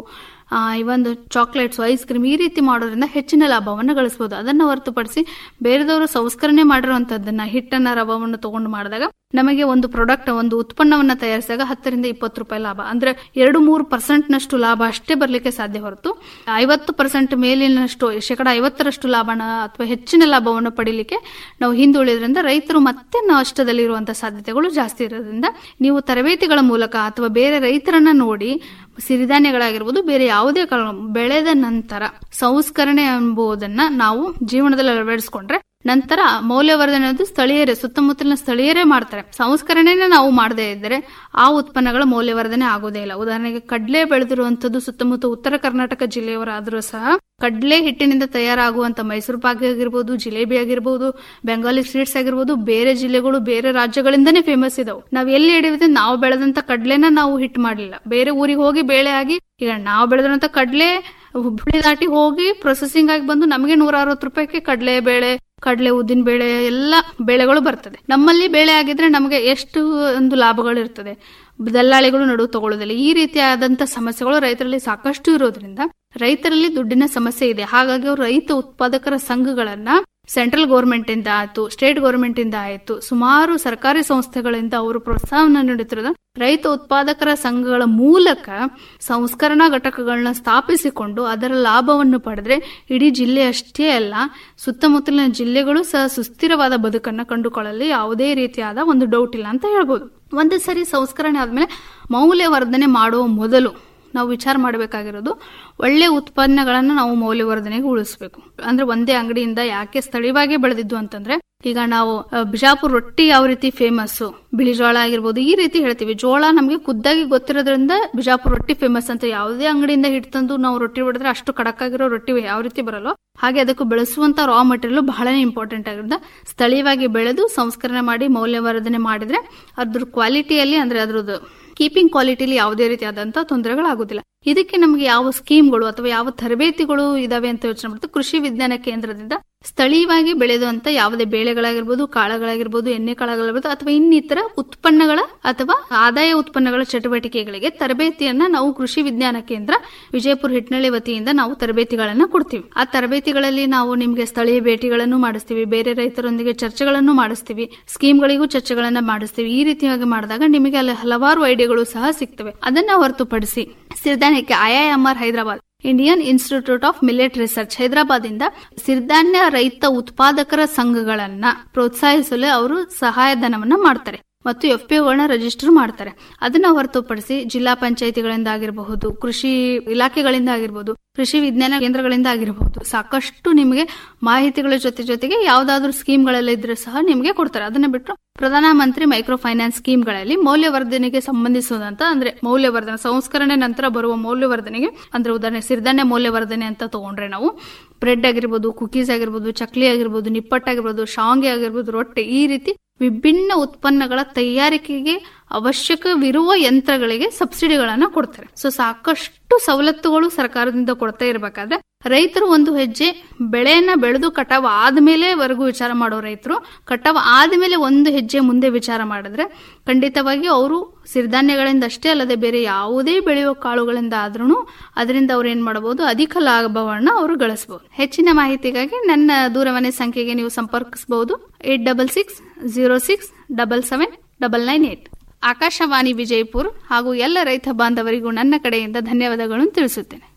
ಆ, ಈ ಒಂದು ಚಾಕ್ಲೇಟ್ಸ್ ಐಸ್ ಕ್ರೀಮ್ ಈ ರೀತಿ ಮಾಡೋದ್ರಿಂದ ಹೆಚ್ಚಿನ ಲಾಭವನ್ನು ಗಳಿಸಬಹುದು ಅದನ್ನ ಹೊರತುಪಡಿಸಿ ಬೇರೆದವರು ಸಂಸ್ಕರಣೆ ಮಾಡಿರುವಂತದ್ದನ್ನ ಹಿಟ್ಟನ್ನ ರವವನ್ನು ತಗೊಂಡು ಮಾಡಿದಾಗ ನಮಗೆ ಒಂದು ಪ್ರಾಡಕ್ಟ್ ಒಂದು ಉತ್ಪನ್ನವನ್ನ ತಯಾರಿಸಿದಾಗ ಹತ್ತರಿಂದ ಇಪ್ಪತ್ತು ರೂಪಾಯಿ ಲಾಭ ಅಂದ್ರೆ ಎರಡು ಮೂರು ಪರ್ಸೆಂಟ್ ನಷ್ಟು ಲಾಭ ಅಷ್ಟೇ ಬರ್ಲಿಕ್ಕೆ ಸಾಧ್ಯ ಹೊರತು ಐವತ್ತು ಪರ್ಸೆಂಟ್ ಮೇಲಿನಷ್ಟು ಶೇಕಡ ಐವತ್ತರಷ್ಟು ಲಾಭನ ಅಥವಾ ಹೆಚ್ಚಿನ ಲಾಭವನ್ನು ಪಡಿಲಿಕ್ಕೆ ನಾವು ಹಿಂದುಳಿದ್ರಿಂದ ರೈತರು ಮತ್ತೆ ನಷ್ಟದಲ್ಲಿರುವಂತಹ ಸಾಧ್ಯತೆಗಳು ಜಾಸ್ತಿ ಇರೋದ್ರಿಂದ ನೀವು ತರಬೇತಿಗಳ ಮೂಲಕ ಅಥವಾ ಬೇರೆ ರೈತರನ್ನ ನೋಡಿ ಸಿರಿಧಾನ್ಯಗಳಾಗಿರ್ಬೋದು ಬೇರೆ ಯಾವುದೇ ಕಾಳು ಬೆಳೆದ ನಂತರ ಸಂಸ್ಕರಣೆ ಎಂಬುದನ್ನ ನಾವು ಜೀವನದಲ್ಲಿ ಅಳವಡಿಸಿಕೊಂಡ್ರೆ ನಂತರ ಮೌಲ್ಯವರ್ಧನೆ ಅನ್ನೋದು ಸ್ಥಳೀಯರೇ ಸುತ್ತಮುತ್ತಲಿನ ಸ್ಥಳೀಯರೇ ಮಾಡ್ತಾರೆ ಸಂಸ್ಕರಣೆನೇ ನಾವು ಮಾಡದೇ ಇದ್ದರೆ ಆ ಉತ್ಪನ್ನಗಳ ಮೌಲ್ಯವರ್ಧನೆ ಆಗೋದೇ ಇಲ್ಲ ಉದಾಹರಣೆಗೆ ಕಡ್ಲೆ ಬೆಳೆದಿರುವಂತದ್ದು ಸುತ್ತಮುತ್ತ ಉತ್ತರ ಕರ್ನಾಟಕ ಜಿಲ್ಲೆಯವರಾದರೂ ಸಹ ಕಡ್ಲೆ ಹಿಟ್ಟಿನಿಂದ ತಯಾರಾಗುವಂತ ಮೈಸೂರು ಪಾಕ್ ಆಗಿರ್ಬೋದು ಜಿಲೇಬಿ ಆಗಿರ್ಬೋದು ಬೆಂಗಾಲಿ ಸ್ವೀಟ್ಸ್ ಆಗಿರ್ಬೋದು ಬೇರೆ ಜಿಲ್ಲೆಗಳು ಬೇರೆ ರಾಜ್ಯಗಳಿಂದನೇ ಫೇಮಸ್ ಇದಾವೆ ನಾವ್ ಎಲ್ಲಿ ಹಿಡಿಯುತ್ತೆ ನಾವು ಬೆಳೆದಂತ ಕಡ್ಲೆನ ನಾವು ಹಿಟ್ ಮಾಡಲಿಲ್ಲ ಬೇರೆ ಊರಿಗೆ ಹೋಗಿ ಬೇಳೆ ಆಗಿ ಈಗ ನಾವು ಬೆಳೆದಂತ ಕಡ್ಲೆ ಹುಬ್ಬಳ್ಳಿ ದಾಟಿ ಹೋಗಿ ಪ್ರೊಸೆಸಿಂಗ್ ಆಗಿ ಬಂದು ನಮಗೆ ನೂರ ಅರವತ್ತು ರೂಪಾಯಿಗೆ ಕಡ್ಲೆ ಬೇಳೆ ಕಡಲೆ ಉದ್ದಿನ ಬೇಳೆ ಎಲ್ಲ ಬೆಳೆಗಳು ಬರ್ತದೆ ನಮ್ಮಲ್ಲಿ ಬೇಳೆ ಆಗಿದ್ರೆ ನಮಗೆ ಎಷ್ಟು ಒಂದು ಲಾಭಗಳು ಇರ್ತದೆ ದಲ್ಲಾಳಿಗಳು ನಡುವು ತಗೊಳ್ಳೋದಿಲ್ಲ ಈ ರೀತಿಯಾದಂತ ಸಮಸ್ಯೆಗಳು ರೈತರಲ್ಲಿ ಸಾಕಷ್ಟು ಇರೋದ್ರಿಂದ ರೈತರಲ್ಲಿ ದುಡ್ಡಿನ ಸಮಸ್ಯೆ ಇದೆ ಹಾಗಾಗಿ ಅವರು ರೈತ ಉತ್ಪಾದಕರ ಸಂಘಗಳನ್ನ ಸೆಂಟ್ರಲ್ ಗೌರ್ಮೆಂಟ್ ಇಂದ ಆಯ್ತು ಸ್ಟೇಟ್ ಗೌರ್ಮೆಂಟ್ ಇಂದ ಆಯ್ತು ಸುಮಾರು ಸರ್ಕಾರಿ ಸಂಸ್ಥೆಗಳಿಂದ ಅವರು ಪ್ರೋತ್ಸಾಹವನ್ನು ನೀಡುತ್ತಿರೋದು ರೈತ ಉತ್ಪಾದಕರ ಸಂಘಗಳ ಮೂಲಕ ಸಂಸ್ಕರಣಾ ಘಟಕಗಳನ್ನ ಸ್ಥಾಪಿಸಿಕೊಂಡು ಅದರ ಲಾಭವನ್ನು ಪಡೆದ್ರೆ ಇಡೀ ಜಿಲ್ಲೆ ಅಷ್ಟೇ ಅಲ್ಲ ಸುತ್ತಮುತ್ತಲಿನ ಜಿಲ್ಲೆಗಳು ಸಹ ಸುಸ್ಥಿರವಾದ ಬದುಕನ್ನ ಕಂಡುಕೊಳ್ಳಲು ಯಾವುದೇ ರೀತಿಯಾದ ಒಂದು ಡೌಟ್ ಇಲ್ಲ ಅಂತ ಹೇಳ್ಬೋದು ಒಂದು ಸರಿ ಸಂಸ್ಕರಣೆ ಆದ್ಮೇಲೆ ಮೌಲ್ಯವರ್ಧನೆ ಮಾಡುವ ಮೊದಲು ನಾವು ವಿಚಾರ ಮಾಡಬೇಕಾಗಿರೋದು ಒಳ್ಳೆ ಉತ್ಪನ್ನಗಳನ್ನು ನಾವು ಮೌಲ್ಯವರ್ಧನೆಗೆ ಉಳಿಸಬೇಕು ಅಂದ್ರೆ ಒಂದೇ ಅಂಗಡಿಯಿಂದ ಯಾಕೆ ಸ್ಥಳೀಯವಾಗಿ ಬೆಳೆದಿದ್ದು ಅಂತಂದ್ರೆ ಈಗ ನಾವು ಅ, ಬಿಜಾಪುರ ರೊಟ್ಟಿ ಯಾವ ರೀತಿ ಫೇಮಸ್ ಬಿಳಿ ಜೋಳ ಆಗಿರ್ಬೋದು ಈ ರೀತಿ ಹೇಳ್ತೀವಿ ಜೋಳ ನಮಗೆ ಖುದ್ದಾಗಿ ಗೊತ್ತಿರೋದ್ರಿಂದ ಬಿಜಾಪುರ ರೊಟ್ಟಿ ಫೇಮಸ್ ಅಂತ ಯಾವುದೇ ಅಂಗಡಿಯಿಂದ ಹಿಟ್ಟು ತಂದು ನಾವು ರೊಟ್ಟಿ ಹೊಡೆದ್ರೆ ಅಷ್ಟು ಕಡಕ್ ಆಗಿರೋ ರೊಟ್ಟಿ ಯಾವ ರೀತಿ ಬರಲ್ಲ ಹಾಗೆ ಅದಕ್ಕೂ ಬೆಳೆಸುವಂತ ರಾ ಮಟೀರಿಯಲ್ ಬಹಳನೇ ಇಂಪಾರ್ಟೆಂಟ್ ಆಗಿರೋದ್ರಿಂದ ಸ್ಥಳೀಯವಾಗಿ ಬೆಳೆದು ಸಂಸ್ಕರಣೆ ಮಾಡಿ ಮೌಲ್ಯವರ್ಧನೆ ಮಾಡಿದ್ರೆ ಅದ್ರ ಕ್ವಾಲಿಟಿಯಲ್ಲಿ ಅಂದ್ರೆ ಅದ್ರದ್ದು ಕೀಪಿಂಗ್ ಕ್ವಾಲಿಟಿಲಿ ಯಾವುದೇ ರೀತಿಯಾದಂತಹ ತೊಂದರೆಗಳಾಗುದಿಲ್ಲ ಇದಕ್ಕೆ ನಮಗೆ ಯಾವ ಸ್ಕೀಮ್ಗಳು ಅಥವಾ ಯಾವ ತರಬೇತಿಗಳು ಇದಾವೆ ಅಂತ ಯೋಚನೆ ಮಾಡ್ತೀವಿ ಕೃಷಿ ವಿಜ್ಞಾನ ಕೇಂದ್ರದಿಂದ ಸ್ಥಳೀಯವಾಗಿ ಬೆಳೆದುವಂತ ಯಾವುದೇ ಬೇಳೆಗಳಾಗಿರ್ಬೋದು ಕಾಳುಗಳಾಗಿರ್ಬೋದು ಎಣ್ಣೆ ಕಾಳುಗಳಾಗಿರ್ಬೋದು ಅಥವಾ ಇನ್ನಿತರ ಉತ್ಪನ್ನಗಳ ಅಥವಾ ಆದಾಯ ಉತ್ಪನ್ನಗಳ ಚಟುವಟಿಕೆಗಳಿಗೆ ತರಬೇತಿಯನ್ನ ನಾವು ಕೃಷಿ ವಿಜ್ಞಾನ ಕೇಂದ್ರ ವಿಜಯಪುರ ಹಿಟ್ನಳ್ಳಿ ವತಿಯಿಂದ ನಾವು ತರಬೇತಿಗಳನ್ನ ಕೊಡ್ತೀವಿ ಆ ತರಬೇತಿಗಳಲ್ಲಿ ನಾವು ನಿಮ್ಗೆ ಸ್ಥಳೀಯ ಭೇಟಿಗಳನ್ನು ಮಾಡಿಸ್ತೀವಿ ಬೇರೆ ರೈತರೊಂದಿಗೆ ಚರ್ಚೆಗಳನ್ನು ಮಾಡಿಸ್ತೀವಿ ಸ್ಕೀಮ್ಗಳಿಗೂ ಚರ್ಚೆಗಳನ್ನ ಮಾಡಿಸ್ತೀವಿ ಈ ರೀತಿಯಾಗಿ ಮಾಡಿದಾಗ ನಿಮಗೆ ಅಲ್ಲಿ ಹಲವಾರು ಐಡಿಯಾಗಳು ಸಹ ಸಿಗ್ತವೆ ಅದನ್ನ ಹೊರತುಪಡಿಸಿ ಸಿರಿಧಾನ್ಯಕ್ಕೆ IIMR Hyderabad Indian Institute of Millet Research Hyderabad ಇಂದ ಸಿರಿಧಾನ್ಯ ರೈತ ಉತ್ಪಾದಕರ ಸಂಘಗಳನ್ನ ಪ್ರೋತ್ಸಾಹಿಸಲು ಅವರು ಸಹಾಯಧನವನ್ನ ಮಾಡ್ತಾರೆ ಮತ್ತು ಎಫ್ ಪಿ ರಿಜಿಸ್ಟರ್ ಮಾಡ್ತಾರೆ ಅದನ್ನ ಹೊರತುಪಡಿಸಿ ಜಿಲ್ಲಾ ಪಂಚಾಯಿತಿಗಳಿಂದ ಆಗಿರಬಹುದು ಕೃಷಿ ಇಲಾಖೆಗಳಿಂದ ಆಗಿರಬಹುದು ಕೃಷಿ ವಿಜ್ಞಾನ ಕೇಂದ್ರಗಳಿಂದ ಆಗಿರಬಹುದು ಸಾಕಷ್ಟು ನಿಮಗೆ ಮಾಹಿತಿಗಳ ಜೊತೆ ಜೊತೆಗೆ ಯಾವ್ದಾದ್ರು ಸ್ಕೀಮ್ಗಳೆಲ್ಲ ಇದ್ರೆ ಸಹ ನಿಮಗೆ ಕೊಡ್ತಾರೆ ಅದನ್ನ ಬಿಟ್ಟು ಪ್ರಧಾನಮಂತ್ರಿ ಮೈಕ್ರೋ ಫೈನಾನ್ಸ್ ಸ್ಕೀಮ್ಗಳಲ್ಲಿ ಮೌಲ್ಯವರ್ಧನೆಗೆ ಸಂಬಂಧಿಸಿದಂತ ಅಂದ್ರೆ ಮೌಲ್ಯವರ್ಧನೆ ಸಂಸ್ಕರಣೆ ನಂತರ ಬರುವ ಮೌಲ್ಯವರ್ಧನೆಗೆ ಅಂದ್ರೆ ಉದಾಹರಣೆ ಸಿರಿಧಾನ್ಯ ಮೌಲ್ಯವರ್ಧನೆ ಅಂತ ತಗೊಂಡ್ರೆ ನಾವು ಬ್ರೆಡ್ ಆಗಿರ್ಬೋದು ಕುಕೀಸ್ ಆಗಿರ್ಬೋದು ಚಕ್ಲಿ ಆಗಿರ್ಬೋದು ನಿಪ್ಪಟ್ಟಾಗಿರ್ಬೋದು ಶಾಂಗೆ ಆಗಿರ್ಬೋದು ರೊಟ್ಟಿ ಈ ರೀತಿ ವಿಭಿನ್ನ ಉತ್ಪನ್ನಗಳ ತಯಾರಿಕೆಗೆ ಅವಶ್ಯಕವಿರುವ ಯಂತ್ರಗಳಿಗೆ ಸಬ್ಸಿಡಿಗಳನ್ನ ಕೊಡ್ತಾರೆ ಸೊ ಸಾಕಷ್ಟು ಸವಲತ್ತುಗಳು ಸರ್ಕಾರದಿಂದ ಕೊಡ್ತಾ ಇರಬೇಕಾದ್ರೆ ರೈತರು ಒಂದು ಹೆಜ್ಜೆ ಬೆಳೆಯನ್ನ ಬೆಳೆದು ಕಟಾವ್ ಆದ್ಮೇಲೆ ವರೆಗೂ ವಿಚಾರ ಮಾಡೋ ರೈತರು ಕಟಾವ್ ಆದ್ಮೇಲೆ ಒಂದು ಹೆಜ್ಜೆ ಮುಂದೆ ವಿಚಾರ ಮಾಡಿದ್ರೆ ಖಂಡಿತವಾಗಿ ಅವರು ಸಿರಿಧಾನ್ಯಗಳಿಂದ ಅಷ್ಟೇ ಅಲ್ಲದೆ ಬೇರೆ ಯಾವುದೇ ಬೆಳೆಯುವ ಕಾಳುಗಳಿಂದ ಆದ್ರೂ ಅದರಿಂದ ಅವ್ರು ಏನ್ ಮಾಡಬಹುದು ಅಧಿಕ ಲಾಭವನ್ನ ಅವರು ಗಳಿಸಬಹುದು ಹೆಚ್ಚಿನ ಮಾಹಿತಿಗಾಗಿ ನನ್ನ ದೂರವಾಣಿ ಸಂಖ್ಯೆಗೆ ನೀವು ಸಂಪರ್ಕಿಸಬಹುದು eight double six zero six double seven double nine eight Akashvani Vijayapur ಹಾಗೂ ಎಲ್ಲ ರೈತ ಬಾಂಧವರಿಗೂ ನನ್ನ ಕಡೆಯಿಂದ ಧನ್ಯವಾದಗಳನ್ನು ತಿಳಿಸುತ್ತೇನೆ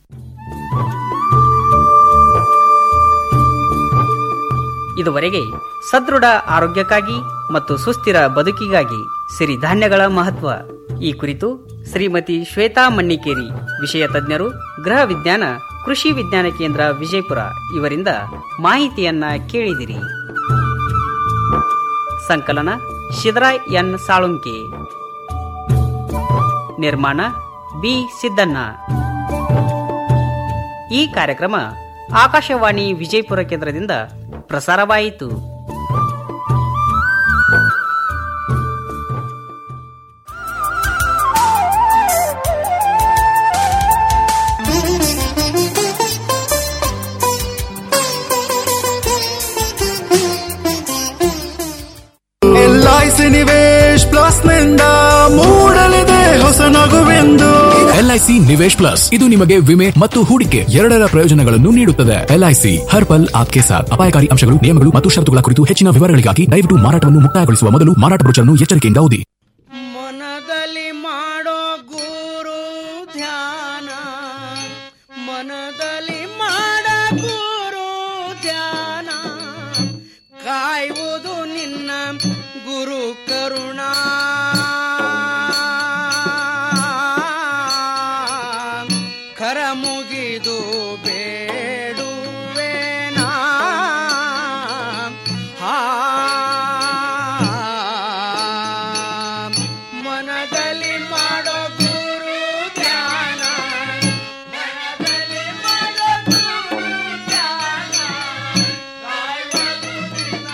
ಇದುವರೆಗೆ ಸದೃಢ ಆರೋಗ್ಯಕ್ಕಾಗಿ ಮತ್ತು ಸುಸ್ಥಿರ ಬದುಕಿಗಾಗಿ ಸಿರಿಧಾನ್ಯಗಳ ಮಹತ್ವ ಈ ಕುರಿತು ಶ್ರೀಮತಿ ಶ್ವೇತಾ ಮಣ್ಣಿಕೇರಿ ವಿಷಯ ತಜ್ಞರು ಗೃಹ ವಿಜ್ಞಾನ ಕೃಷಿ ವಿಜ್ಞಾನ ಕೇಂದ್ರ ವಿಜಯಪುರ ಇವರಿಂದ ಮಾಹಿತಿಯನ್ನ ಕೇಳಿದಿರಿ ಸಂಕಲನ ಶಿದರಾಯ್ ಎನ್ ಸಾಳುಂಕೆ ನಿರ್ಮಾಣ ಬಿ ಸಿದ್ದಣ್ಣ ಈ ಕಾರ್ಯಕ್ರಮ ಆಕಾಶವಾಣಿ ವಿಜಯಪುರ ಕೇಂದ್ರದಿಂದ ಪ್ರಸಾರವಾಯಿತು ಎಲ್ಐಸಿ ನಿವೇಶ್ ಪ್ಲಸ್ ನಿಂದ ಮೂಡಲಿದೆ ಹೊಸ ನಗುವೆಂದು ಎಲ್ಐಸಿ ನಿವೇಶ್ ಪ್ಲಸ್ ಇದು ನಿಮಗೆ ವಿಮೆ ಮತ್ತು ಹೂಡಿಕೆ ಎರಡರ ಪ್ರಯೋಜನಗಳನ್ನು ನೀಡುತ್ತದೆ ಎಲ್ಐಸಿ ಹರ್ ಪಲ್ ಆಪ್ಕೆ ಸಾಥ್ ಅಪಾಯಕಾರಿ ಅಂಶಗಳು ನಿಯಮಗಳು ಮತ್ತು ಷರತ್ತುಗಳ ಕುರಿತು ಹೆಚ್ಚಿನ ವಿವರಗಳಿಗಾಗಿ ದಯವಿಟ್ಟು ಮಾರಾಟವನ್ನು ಮುಕ್ತಾಯಗೊಳಿಸುವ ಮೊದಲು ಮಾರಾಟ ಬ್ರೋಚರ್ನ್ನು ಎಚ್ಚರಿಕೆಯಿಂದ ಓದಿ ಮನದಲ್ಲಿ ಮಾಡೋ ಗುರು ಧ್ಯಾನ ಮನದಲ್ಲಿ ಮಾಡ ಗುರು ಧ್ಯಾನ ಕಾಯುವುದು ನಿನ್ನ ಗುರು ಕರುಣಾ ಕರ ಮುಗಿದು ಬೇಡುವೆನಾ ಆ ಮನದಲ್ಲಿ ಮಾಡೋ ಗುರು ಧ್ಯಾನ ಮನದಲ್ಲಿ ಮಾಡೋ ಗುರು ಧ್ಯಾನ ಕಾಯುವುದು ನಿನ್ನ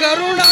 ಕರುಣಾ